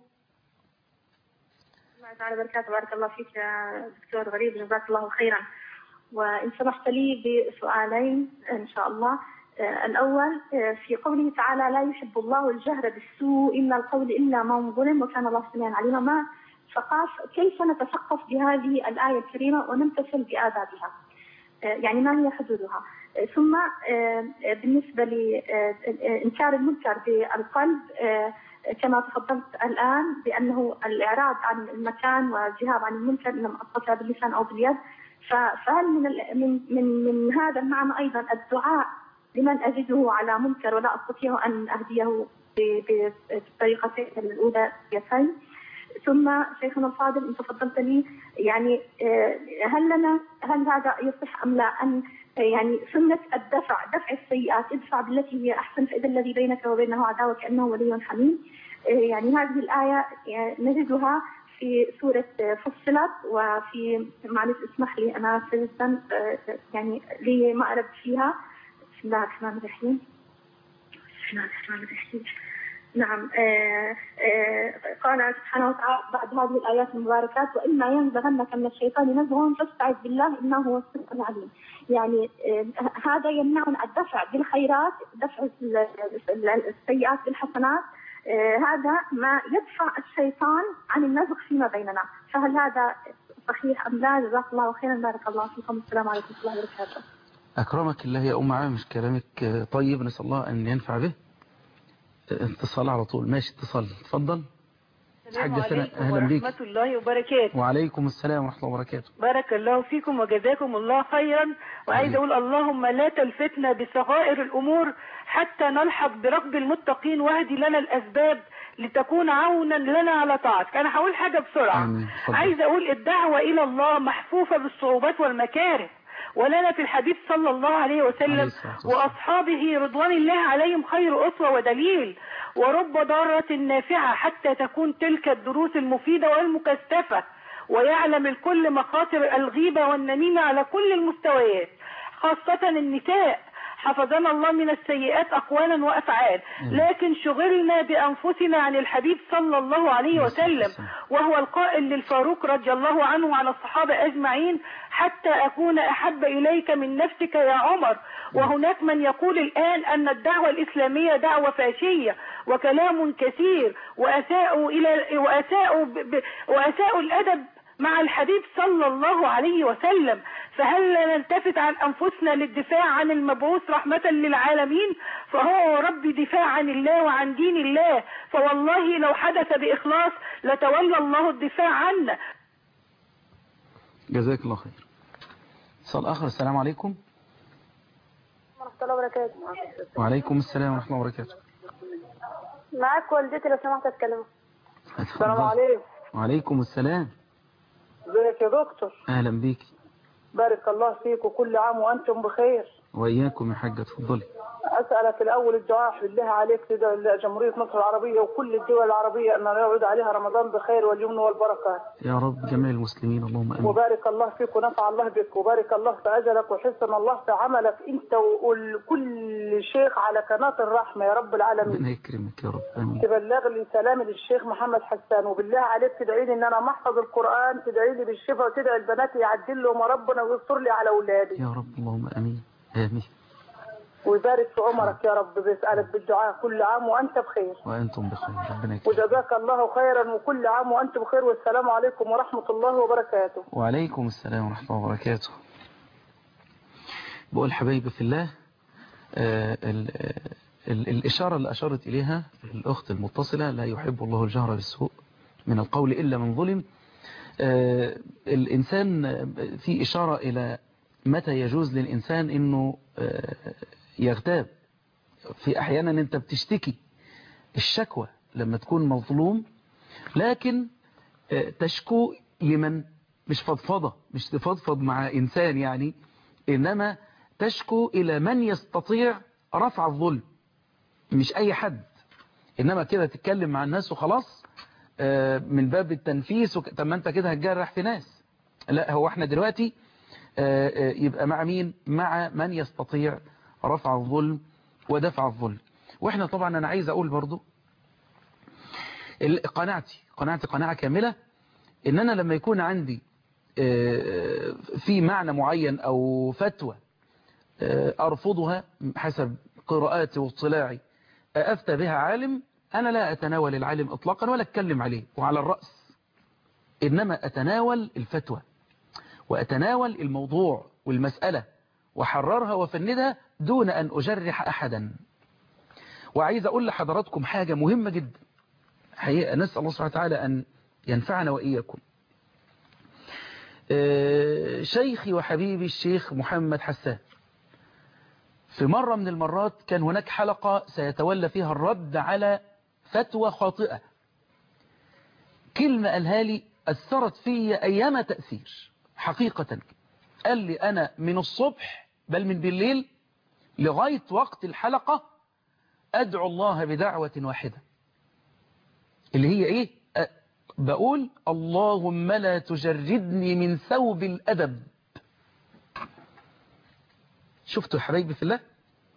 الله تعالى وبركاته بارك الله فيك يا دكتور غريب جزاك الله خيرا وإن سمحت لي بسؤالين إن شاء الله آه، الأول آه، في قوله تعالى لا يحب الله الجهر بالسوء من القول إلا من ظلم وكان الله سميعا عليما ما فقاف كيف نتثقف بهذه الآية الكريمة ونمتثل بآدابها آه، يعني ما هي حدودها آه، ثم آه، آه، بالنسبة لإنكار المنكر بالقلب آه، كما تفضلت الآن بأنه الإعراض عن المكان والذهاب عن المنكر لم أستطع باللسان أو باليد ف- فهل من ال- من من, من هذا المعنى أيضا الدعاء لمن أجده على منكر ولا أستطيع أن أهديه ب- ب- بالطريقتين الأولى ثم شيخنا الفاضل انت تفضلت لي يعني آه، هل لنا هل هذا يصح ام لا ان آه، يعني سنه الدفع دفع السيئات ادفع بالتي هي احسن فاذا الذي بينك وبينه عداوه كانه ولي حميم آه، يعني هذه الايه يعني نجدها في سورة آه، فصلت وفي معلش اسمح لي أنا سجدا آه، يعني لي مأرب فيها بسم الله الرحمن الرحيم بسم الله الرحمن الرحيم نعم آه آه قال سبحانه وتعالى بعد هذه الآيات المباركات وإما ينزغنك من الشيطان نزغ فاستعذ بالله إنه هو السميع العليم يعني آه هذا يمنعنا الدفع بالخيرات دفع ال- ال- السيئات بالحسنات آه هذا ما يدفع الشيطان عن النزغ فيما بيننا فهل هذا صحيح أم لا جزاك الله خيرا بارك الله فيكم السلام عليكم ورحمة الله وبركاته أكرمك الله يا أم عامش كلامك طيب نسأل الله أن ينفع به اتصال على طول ماشي اتصال اتفضل السلام حاجة سنة عليكم أهلا بيك ورحمة الله وبركاته وعليكم السلام ورحمة الله وبركاته بارك الله فيكم وجزاكم الله خيرا وعايز أقول اللهم لا تلفتنا بصغائر الأمور حتى نلحق بركب المتقين واهدي لنا الأسباب لتكون عونا لنا على طاعتك أنا هقول حاجة بسرعة آمين. اتفضل. عايز أقول الدعوة إلى الله محفوفة بالصعوبات والمكاره ولنا في الحديث صلى الله عليه عليه وسلم الصلاة والسلام. وأصحابه رضوان الله عليهم خير أسوة ودليل ورب ضارة نافعة حتى تكون تلك الدروس المفيدة والمكثفة ويعلم الكل مخاطر الغيبة والنميمة على كل المستويات خاصة النساء حفظنا الله من السيئات أقوالا وأفعال لكن شغلنا بأنفسنا عن الحبيب صلى الله عليه وسلم وهو القائل للفاروق رضي الله عنه وعن الصحابة أجمعين حتى أكون أحب إليك من نفسك يا عمر وهناك من يقول الآن أن الدعوة الإسلامية دعوة فاشية وكلام كثير وأساءوا إلى وأساءوا ب... ب... وأساءوا الأدب مع الحبيب صلى الله عليه وسلم فهل لا نلتفت عن أنفسنا للدفاع عن المبعوث رحمة للعالمين فهو رب دفاع عن الله وعن دين الله فوالله لو حدث بإخلاص لتولى الله الدفاع عنا جزاك الله خير اتصال آخر السلام عليكم ورحمة الله وبركاته وعليكم السلام ورحمة الله وبركاته معاك والدتي لو سمحت اتكلم السلام اتفضل. عليكم وعليكم السلام ازيك يا دكتور أهلا بيك بارك الله فيك وكل عام وانتم بخير وإياكم يا حاجة اتفضلي أسألك الأول الدعاء بالله عليك تدعو لجمهورية مصر العربية وكل الدول العربية أن يعود عليها رمضان بخير واليمن والبركة يا رب جميع المسلمين اللهم امين وبارك الله فيك ونفع الله بك وبارك الله في أجلك وحسن الله في عملك أنت وكل شيخ على قناة الرحمة يا رب العالمين ربنا يكرمك يا رب امين تبلغ لي سلامي للشيخ محمد حسان وبالله عليك تدعي لي ان انا محفظ القران تدعي لي بالشفاء وتدعي البنات يعدل لهم ربنا ويستر لي على اولادي يا رب اللهم امين امين ويبارك في عمرك يا رب بيسالك بالدعاء كل عام وانت بخير وانتم بخير ربنا يكرمك وجزاك الله خيرا وكل عام وانت بخير والسلام عليكم ورحمه الله وبركاته وعليكم السلام ورحمة الله وبركاته بقول حبايبي في الله آه، ال- آه، ال- الإشارة اللي أشارت إليها الأخت المتصلة لا يحب الله الجهر بالسوء من القول إلا من ظلم آه، الإنسان آه، في إشارة إلى متى يجوز للإنسان أنه آه، يغتاب في أحيانا أنت بتشتكي الشكوى لما تكون مظلوم لكن آه، تشكو لمن مش فضفضة مش تفضفض مع إنسان يعني إنما تشكو إلى من يستطيع رفع الظلم مش أي حد إنما كده تتكلم مع الناس وخلاص آه، من باب التنفيس وك... طب ما أنت كده هتجرح في ناس لا هو احنا دلوقتي آه، آه، يبقى مع مين مع من يستطيع رفع الظلم ودفع الظلم واحنا طبعا أنا عايز أقول برضو ال- قناعتي قناعتي قناعة كاملة ان انا لما يكون عندي آه، في معنى معين او فتوى آه، ارفضها حسب قراءاتي واطلاعي آه، افتى بها عالم انا لا اتناول العالم اطلاقا ولا اتكلم عليه وعلى الرأس انما اتناول الفتوى واتناول الموضوع والمسألة وحررها وفندها دون ان اجرح احدا وعايز اقول لحضراتكم حاجة مهمة جدا حقيقة نسأل الله سبحانه وتعالى أن ينفعنا وإياكم آه، شيخي وحبيبي الشيخ محمد حسان في مرة من المرات كان هناك حلقة سيتولى فيها الرد على فتوى خاطئة كلمة قالها لي أثرت في أيام تأثير حقيقة قال لي أنا من الصبح بل من بالليل لغاية وقت الحلقة أدعو الله بدعوة واحدة اللي هي ايه أه بقول اللهم لا تجردني من ثوب الأدب شفتوا يا حبايبي في الله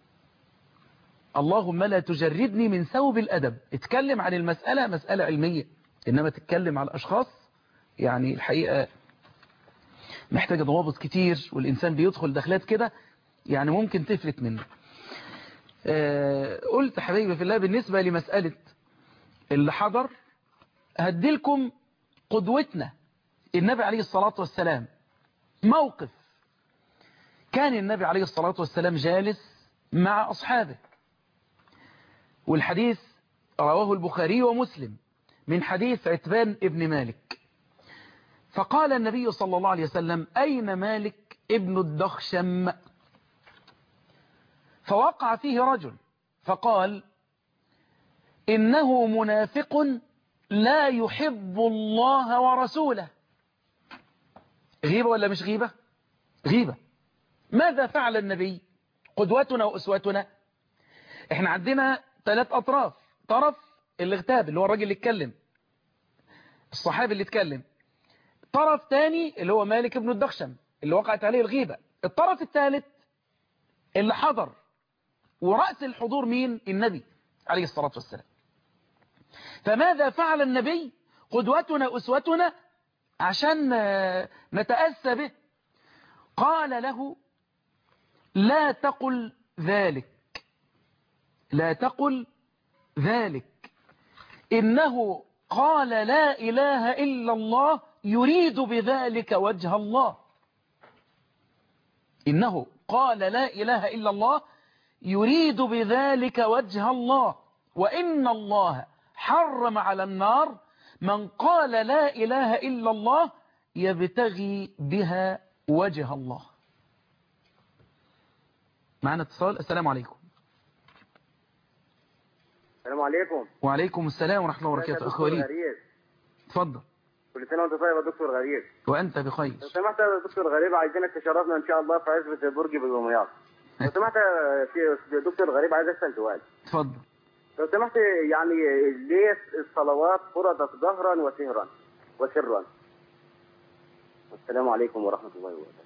اللهم لا تجردني من ثوب الأدب اتكلم عن المسألة مسألة علمية إنما تتكلم على الأشخاص يعني الحقيقة محتاجة ضوابط كتير والإنسان بيدخل دخلات كده يعني ممكن تفلت منه آه قلت حبايبي في الله بالنسبة لمسألة اللي حضر هديلكم قدوتنا النبي عليه الصلاة والسلام موقف كان النبي عليه الصلاة والسلام جالس مع أصحابه والحديث رواه البخاري ومسلم من حديث عتبان ابن مالك فقال النبي صلى الله عليه وسلم أين مالك ابن الدخشم فوقع فيه رجل فقال إنه منافق لا يحب الله ورسوله غيبة ولا مش غيبة غيبة ماذا فعل النبي قدوتنا وأسوتنا احنا عندنا ثلاث أطراف طرف الاغتاب اللي هو الراجل اللي اتكلم الصحابي اللي اتكلم طرف تاني اللي هو مالك ابن الدخشم اللي وقعت عليه الغيبة الطرف الثالث اللي حضر ورأس الحضور مين النبي عليه الصلاة والسلام فماذا فعل النبي قدوتنا أسوتنا عشان نتأسى به قال له لا تقل ذلك لا تقل ذلك إنه قال لا إله إلا الله يريد بذلك وجه الله إنه قال لا إله إلا الله يريد بذلك وجه الله وإن الله حرم على النار من قال لا إله إلا الله يبتغي بها وجه الله معنا اتصال السلام عليكم السلام عليكم وعليكم السلام ورحمة الله وبركاته أخي وليد اتفضل كل سنة وانت طيب يا دكتور غريب وأنت بخير لو سمحت يا دكتور غريب عايزينك تشرفنا ان شاء الله في عزبة برج بالومياط لو سمحت يا سي- دكتور غريب عايز اسال سؤال اتفضل لو سمحت يعني ليه الصلوات فرضت جهرا وسهرا وسرا والسلام عليكم ورحمه الله وبركاته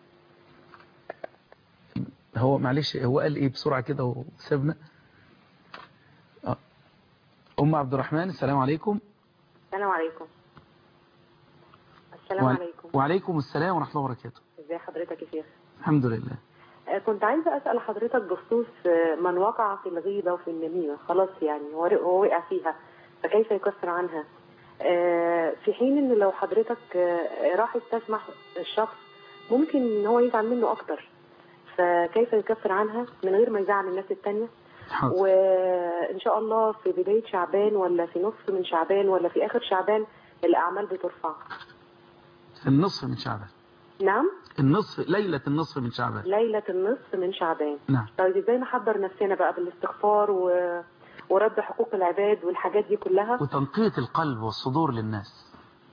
هو معلش هو قال ايه بسرعة كده وسابنا آه. ام عبد الرحمن السلام عليكم السلام عليكم السلام وعلي- عليكم وعليكم السلام ورحمة الله وبركاته ازي حضرتك يا شيخ الحمد لله آه، كنت عايزة أسأل حضرتك بخصوص آه، من وقع في الغيبة وفي النميمة خلاص يعني هو هو وقع فيها فكيف يكفر عنها آه، في حين ان لو حضرتك آه، راح تسمح الشخص ممكن ان هو يزعل منه اكتر فكيف يكفر عنها من غير ما يزعل الناس التانية حاضر وان شاء الله في بداية شعبان ولا في نصف من شعبان ولا في اخر شعبان الاعمال بترفع في النصف من شعبان نعم النصف ليلة النصف من شعبان ليلة النصف من شعبان نعم طيب ازاي نحضر نفسنا بقى بالاستغفار و... ورد حقوق العباد والحاجات دي كلها وتنقية القلب والصدور للناس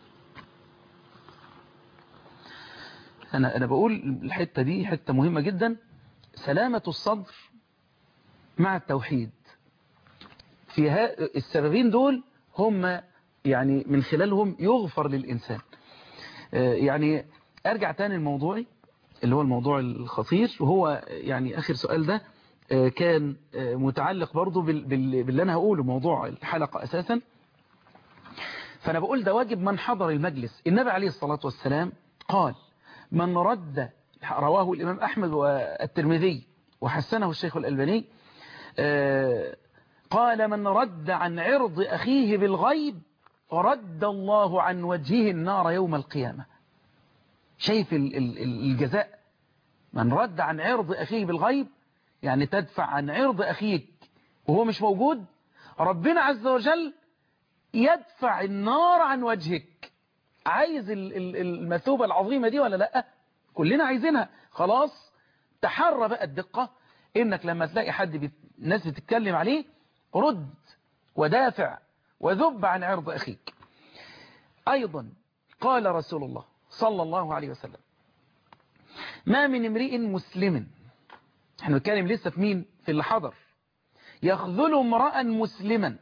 أنا أنا بقول الحتة دي حتة مهمة جدا سلامة الصدر مع التوحيد في ها السببين دول هم يعني من خلالهم يغفر للإنسان آه، يعني أرجع تاني الموضوعي اللي هو الموضوع الخطير وهو يعني آخر سؤال ده آه، كان آه، متعلق برضو بال- بال- باللي أنا هقوله موضوع الحلقة أساسا فأنا بقول ده واجب من حضر المجلس النبي عليه الصلاة والسلام قال من رد رواه الإمام أحمد والترمذي وحسنه الشيخ الألباني آه، قال من رد عن عرض أخيه بالغيب رد الله عن وجهه النار يوم القيامة شايف ال- ال- ال- الجزاء من رد عن عرض أخيه بالغيب يعني تدفع عن عرض أخيك وهو مش موجود ربنا عز وجل يدفع النار عن وجهك عايز ال- ال- المثوبة العظيمة دي ولا لا كلنا عايزينها خلاص تحرى بقى الدقة انك لما تلاقي حد بيت... الناس بتتكلم عليه رد ودافع وذب عن عرض أخيك أيضا قال رسول الله صلى الله عليه وسلم ما من امرئ مسلم احنا بنتكلم لسه في مين في اللي حضر يخذل امرأ مسلما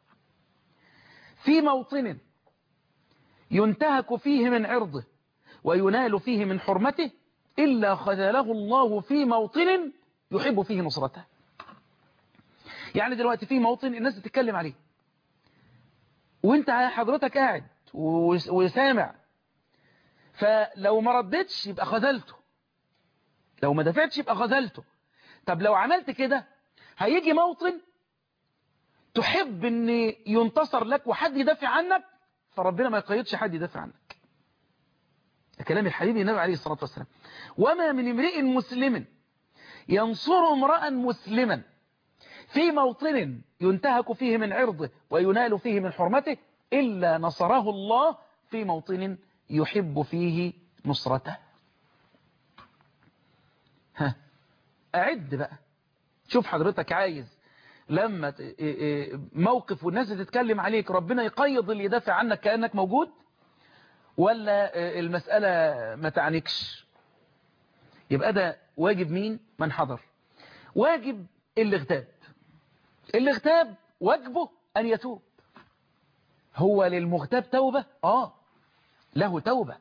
في موطن ينتهك فيه من عرضه وينال فيه من حرمته إلا خذله الله في موطن يحب فيه نصرته يعني دلوقتي في موطن الناس بتتكلم عليه وانت حضرتك قاعد وس- وسامع فلو ما ردتش يبقى خذلته لو ما دفعتش يبقى خذلته طب لو عملت كده هيجي موطن تحب ان ينتصر لك وحد يدافع عنك فربنا ما يقيدش حد يدافع عنك ده كلام الحبيب النبي عليه الصلاة والسلام وما من امرئ مسلم ينصر امرأ مسلما في موطن ينتهك فيه من عرضه وينال فيه من حرمته إلا نصره الله في موطن يحب فيه نصرته ها أعد بقى شوف حضرتك عايز لما ت- إيه إيه موقف والناس تتكلم عليك ربنا يقيض اللي يدافع عنك كأنك موجود ولا إيه المسألة ما تعنيكش يبقى ده واجب مين من حضر واجب الاغتاب الاغتاب واجبه أن يتوب هو للمغتاب توبة آه له توبة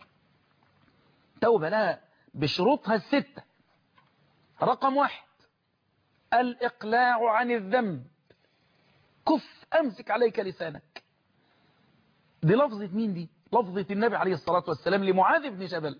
توبة لها بشروطها الستة رقم واحد الإقلاع عن الذنب كف أمسك عليك لسانك دي لفظة مين دي لفظة النبي عليه الصلاة والسلام لمعاذ بن جبل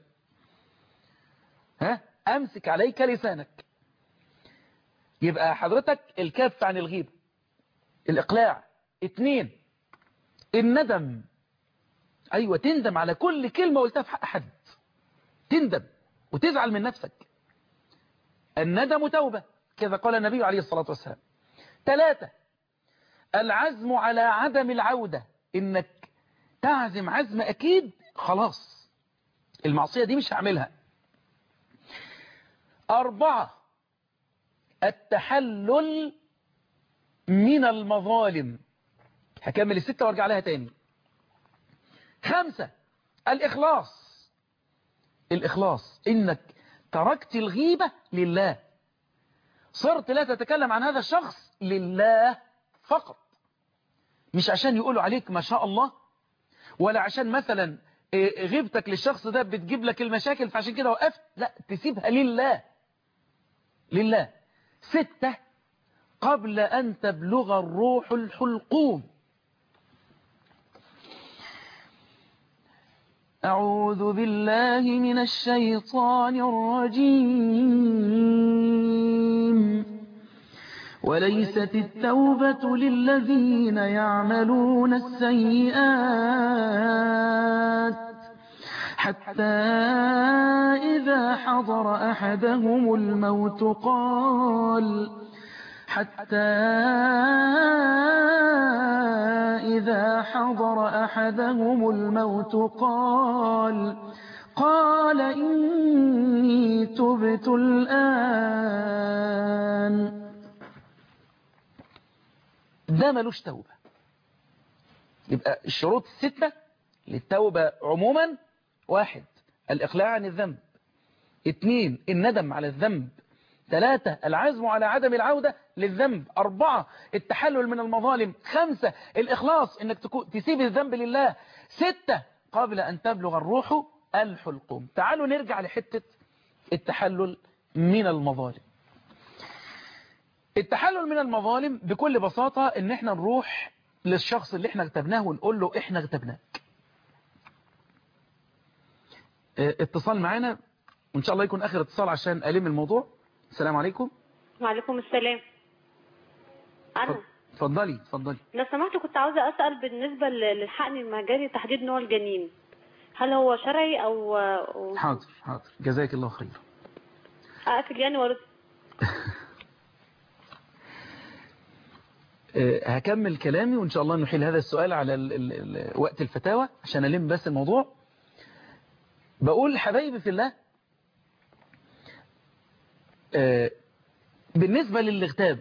ها أمسك عليك لسانك يبقى حضرتك الكف عن الغيبة الإقلاع اتنين الندم أيوة تندم على كل كلمة قلتها في حق حد تندم وتزعل من نفسك الندم توبة كذا قال النبي عليه الصلاة والسلام ثلاثة العزم على عدم العودة إنك تعزم عزم أكيد خلاص المعصية دي مش هعملها أربعة التحلل من المظالم هكمل الستة وارجع لها تاني خمسة الإخلاص الإخلاص إنك تركت الغيبة لله صرت لا تتكلم عن هذا الشخص لله فقط مش عشان يقولوا عليك ما شاء الله ولا عشان مثلا غيبتك للشخص ده بتجيب لك المشاكل فعشان كده وقفت لا تسيبها لله لله ستة قبل أن تبلغ الروح الحلقوم أعوذ بالله من الشيطان الرجيم وليست التوبة للذين يعملون السيئات حتى إذا حضر أحدهم الموت قال حتى إذا حضر أحدهم الموت قال قال إني تبت الآن ده ملوش توبة يبقى الشروط الستة للتوبة عموما واحد الإقلاع عن الذنب اثنين الندم على الذنب ثلاثة العزم على عدم العودة للذنب أربعة التحلل من المظالم خمسة الإخلاص إنك تسيب الذنب لله ستة قبل أن تبلغ الروح الحلقوم تعالوا نرجع لحتة التحلل من المظالم التحلل من المظالم بكل بساطة ان احنا نروح للشخص اللي احنا اغتبناه ونقول له احنا اغتبناك اتصال معانا وان شاء الله يكون اخر اتصال عشان الم الموضوع السلام عليكم وعليكم السلام انا اتفضلي اتفضلي لو سمحت كنت عاوزه اسال بالنسبه للحقن المجاري تحديد نوع الجنين هل هو شرعي او حاضر حاضر جزاك الله خير اقفل يعني وارد هكمل كلامي وإن شاء الله نحيل هذا السؤال على ال ال ال وقت الفتاوى عشان ألم بس الموضوع بقول حبايبي في الله بالنسبة للاغتاب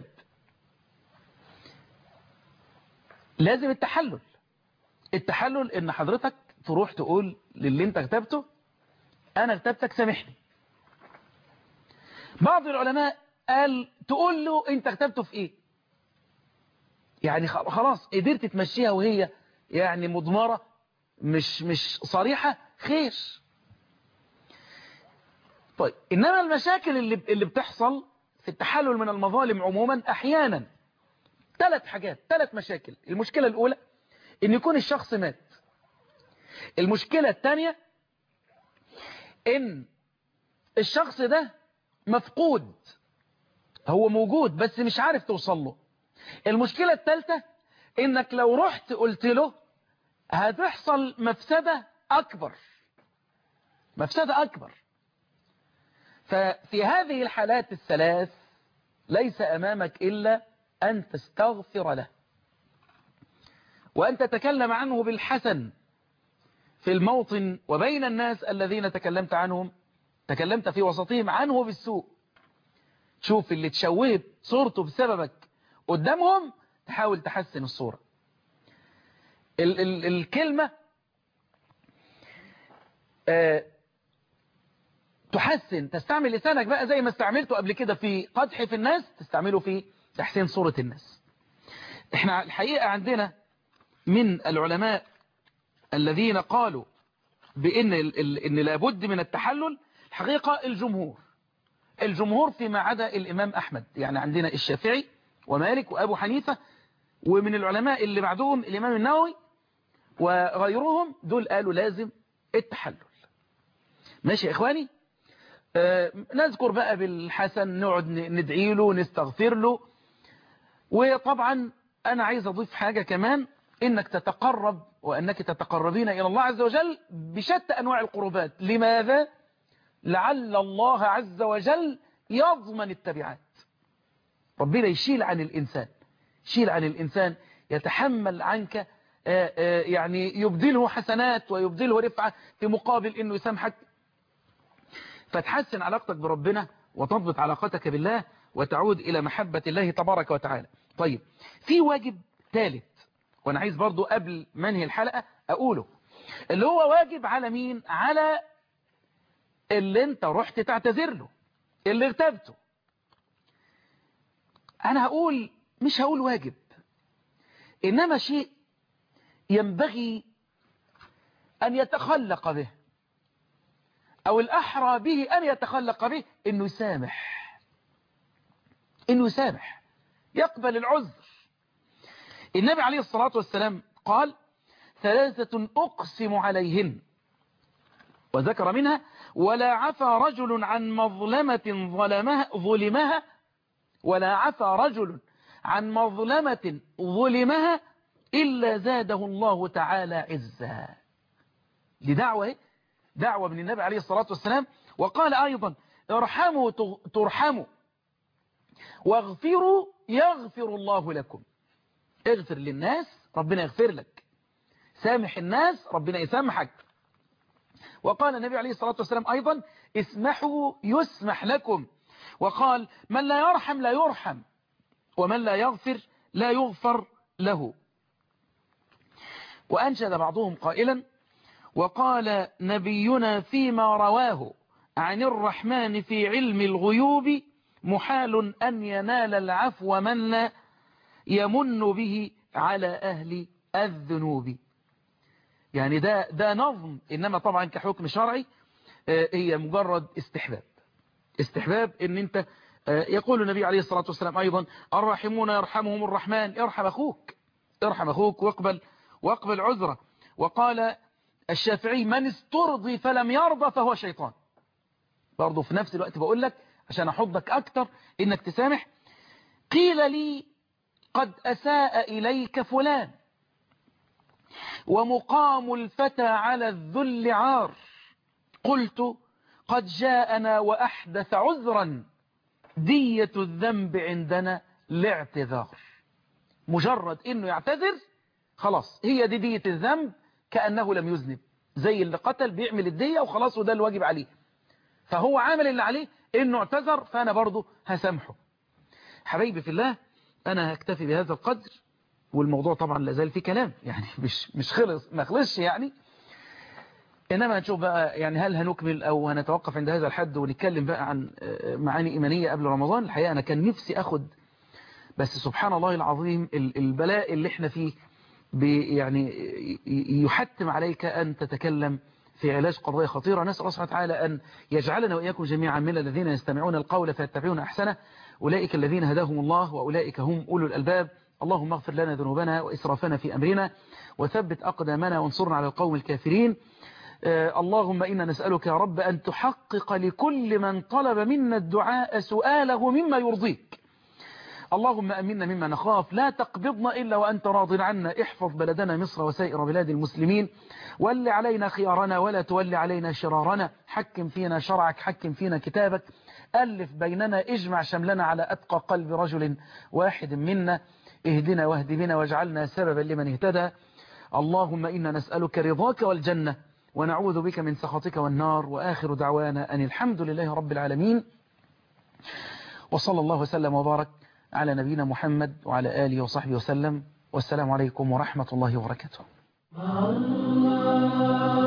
لازم التحلل التحلل ان حضرتك تروح تقول للي انت اغتبته انا اغتبتك سامحني بعض العلماء قال تقول له انت اغتبته في ايه يعني خلاص قدرت تمشيها وهي يعني مضمرة مش مش صريحة خير طيب إنما المشاكل اللي اللي بتحصل في التحلل من المظالم عموما أحيانا ثلاث حاجات ثلاث مشاكل المشكلة الأولى إن يكون الشخص مات المشكلة الثانية إن الشخص ده مفقود هو موجود بس مش عارف توصل له المشكلة الثالثة انك لو رحت قلت له هتحصل مفسدة اكبر مفسدة اكبر ففي هذه الحالات الثلاث ليس امامك الا ان تستغفر له وان تتكلم عنه بالحسن في الموطن وبين الناس الذين تكلمت عنهم تكلمت في وسطهم عنه بالسوء شوف اللي تشوهت صورته بسببك قدامهم تحاول تحسن الصورة ال ال الكلمة آه تحسن تستعمل لسانك بقى زي ما استعملته قبل كده في قدح في الناس تستعمله في تحسين صورة الناس احنا الحقيقة عندنا من العلماء الذين قالوا بأن إن لابد من التحلل الحقيقة الجمهور الجمهور فيما عدا الإمام أحمد يعني عندنا الشافعي ومالك وأبو حنيفة ومن العلماء اللي بعدهم الإمام النووي وغيرهم دول قالوا لازم التحلل ماشي يا إخواني آه نذكر بقى بالحسن نقعد ندعي له نستغفر له وطبعا أنا عايز أضيف حاجة كمان إنك تتقرب وأنك تتقربين إلى الله عز وجل بشتى أنواع القربات لماذا؟ لعل الله عز وجل يضمن التبعات ربنا يشيل عن الإنسان يشيل عن الإنسان يتحمل عنك يعني يبدله حسنات ويبدله رفعة في مقابل أنه يسامحك فتحسن علاقتك بربنا وتضبط علاقتك بالله وتعود إلى محبة الله تبارك وتعالى طيب في واجب ثالث وأنا عايز برضو قبل منهي الحلقة أقوله اللي هو واجب على مين على اللي انت رحت تعتذر له اللي اغتبته أنا هقول مش هقول واجب إنما شيء ينبغي أن يتخلق به أو الأحرى به أن يتخلق به إنه يسامح إنه يسامح يقبل العذر النبي عليه الصلاة والسلام قال ثلاثة أقسم عليهن وذكر منها ولا عفى رجل عن مظلمة ظلمها, ظلمها ولا عفى رجل عن مظلمة ظلمها إلا زاده الله تعالى عزا دي دعوة دعوة من النبي عليه الصلاة والسلام وقال أيضا ارحموا ترحموا واغفروا يغفر الله لكم اغفر للناس ربنا يغفر لك سامح الناس ربنا يسامحك وقال النبي عليه الصلاة والسلام أيضا اسمحوا يسمح لكم وقال من لا يرحم لا يرحم ومن لا يغفر لا يغفر له وأنشد بعضهم قائلا وقال نبينا فيما رواه عن الرحمن في علم الغيوب محال أن ينال العفو من لا يمن به على أهل الذنوب يعني ده, ده نظم إنما طبعا كحكم شرعي هي مجرد استحباب استحباب ان انت يقول النبي عليه الصلاة والسلام ايضا الراحمون يرحمهم الرحمن ارحم اخوك ارحم اخوك واقبل واقبل عذره وقال الشافعي من استرضي فلم يرضى فهو شيطان برضه في نفس الوقت بقول لك عشان احضك اكتر انك تسامح قيل لي قد اساء اليك فلان ومقام الفتى على الذل عار قلت قد جاءنا وأحدث عذرا دية الذنب عندنا لاعتذار مجرد انه يعتذر خلاص هي دي دية الذنب كأنه لم يذنب زي اللي قتل بيعمل الدية وخلاص وده الواجب عليه فهو عامل اللي عليه انه اعتذر فانا برضه هسامحه حبايبي في الله انا هكتفي بهذا القدر والموضوع طبعا لازال فيه كلام يعني مش مش خلص ما خلصش يعني إنما هنشوف بقى يعني هل هنكمل أو هنتوقف عند هذا الحد ونتكلم بقى عن معاني إيمانية قبل رمضان الحقيقة أنا كان نفسي أخد بس سبحان الله العظيم البلاء اللي احنا فيه يعني يحتم عليك أن تتكلم في علاج قضايا خطيرة نسأل الله سبحانه وتعالى أن يجعلنا وإياكم جميعا من الذين يستمعون القول فيتبعون أحسنه أولئك الذين هداهم الله وأولئك هم أولو الألباب اللهم اغفر لنا ذنوبنا وإسرافنا في أمرنا وثبت أقدامنا وانصرنا على القوم الكافرين اللهم إنا نسألك يا رب أن تحقق لكل من طلب منا الدعاء سؤاله مما يرضيك اللهم أمنا مما نخاف لا تقبضنا إلا وأنت راض عنا احفظ بلدنا مصر وسائر بلاد المسلمين ول علينا خيارنا ولا تول علينا شرارنا حكم فينا شرعك حكم فينا كتابك ألف بيننا اجمع شملنا على أتقى قلب رجل واحد منا اهدنا واهد بنا واجعلنا سببا لمن اهتدى اللهم إنا نسألك رضاك والجنة ونعوذ بك من سخطك والنار وآخر دعوانا أن الحمد لله رب العالمين وصلى الله وسلم وبارك على نبينا محمد وعلى آله وصحبه وسلم والسلام عليكم ورحمة الله وبركاته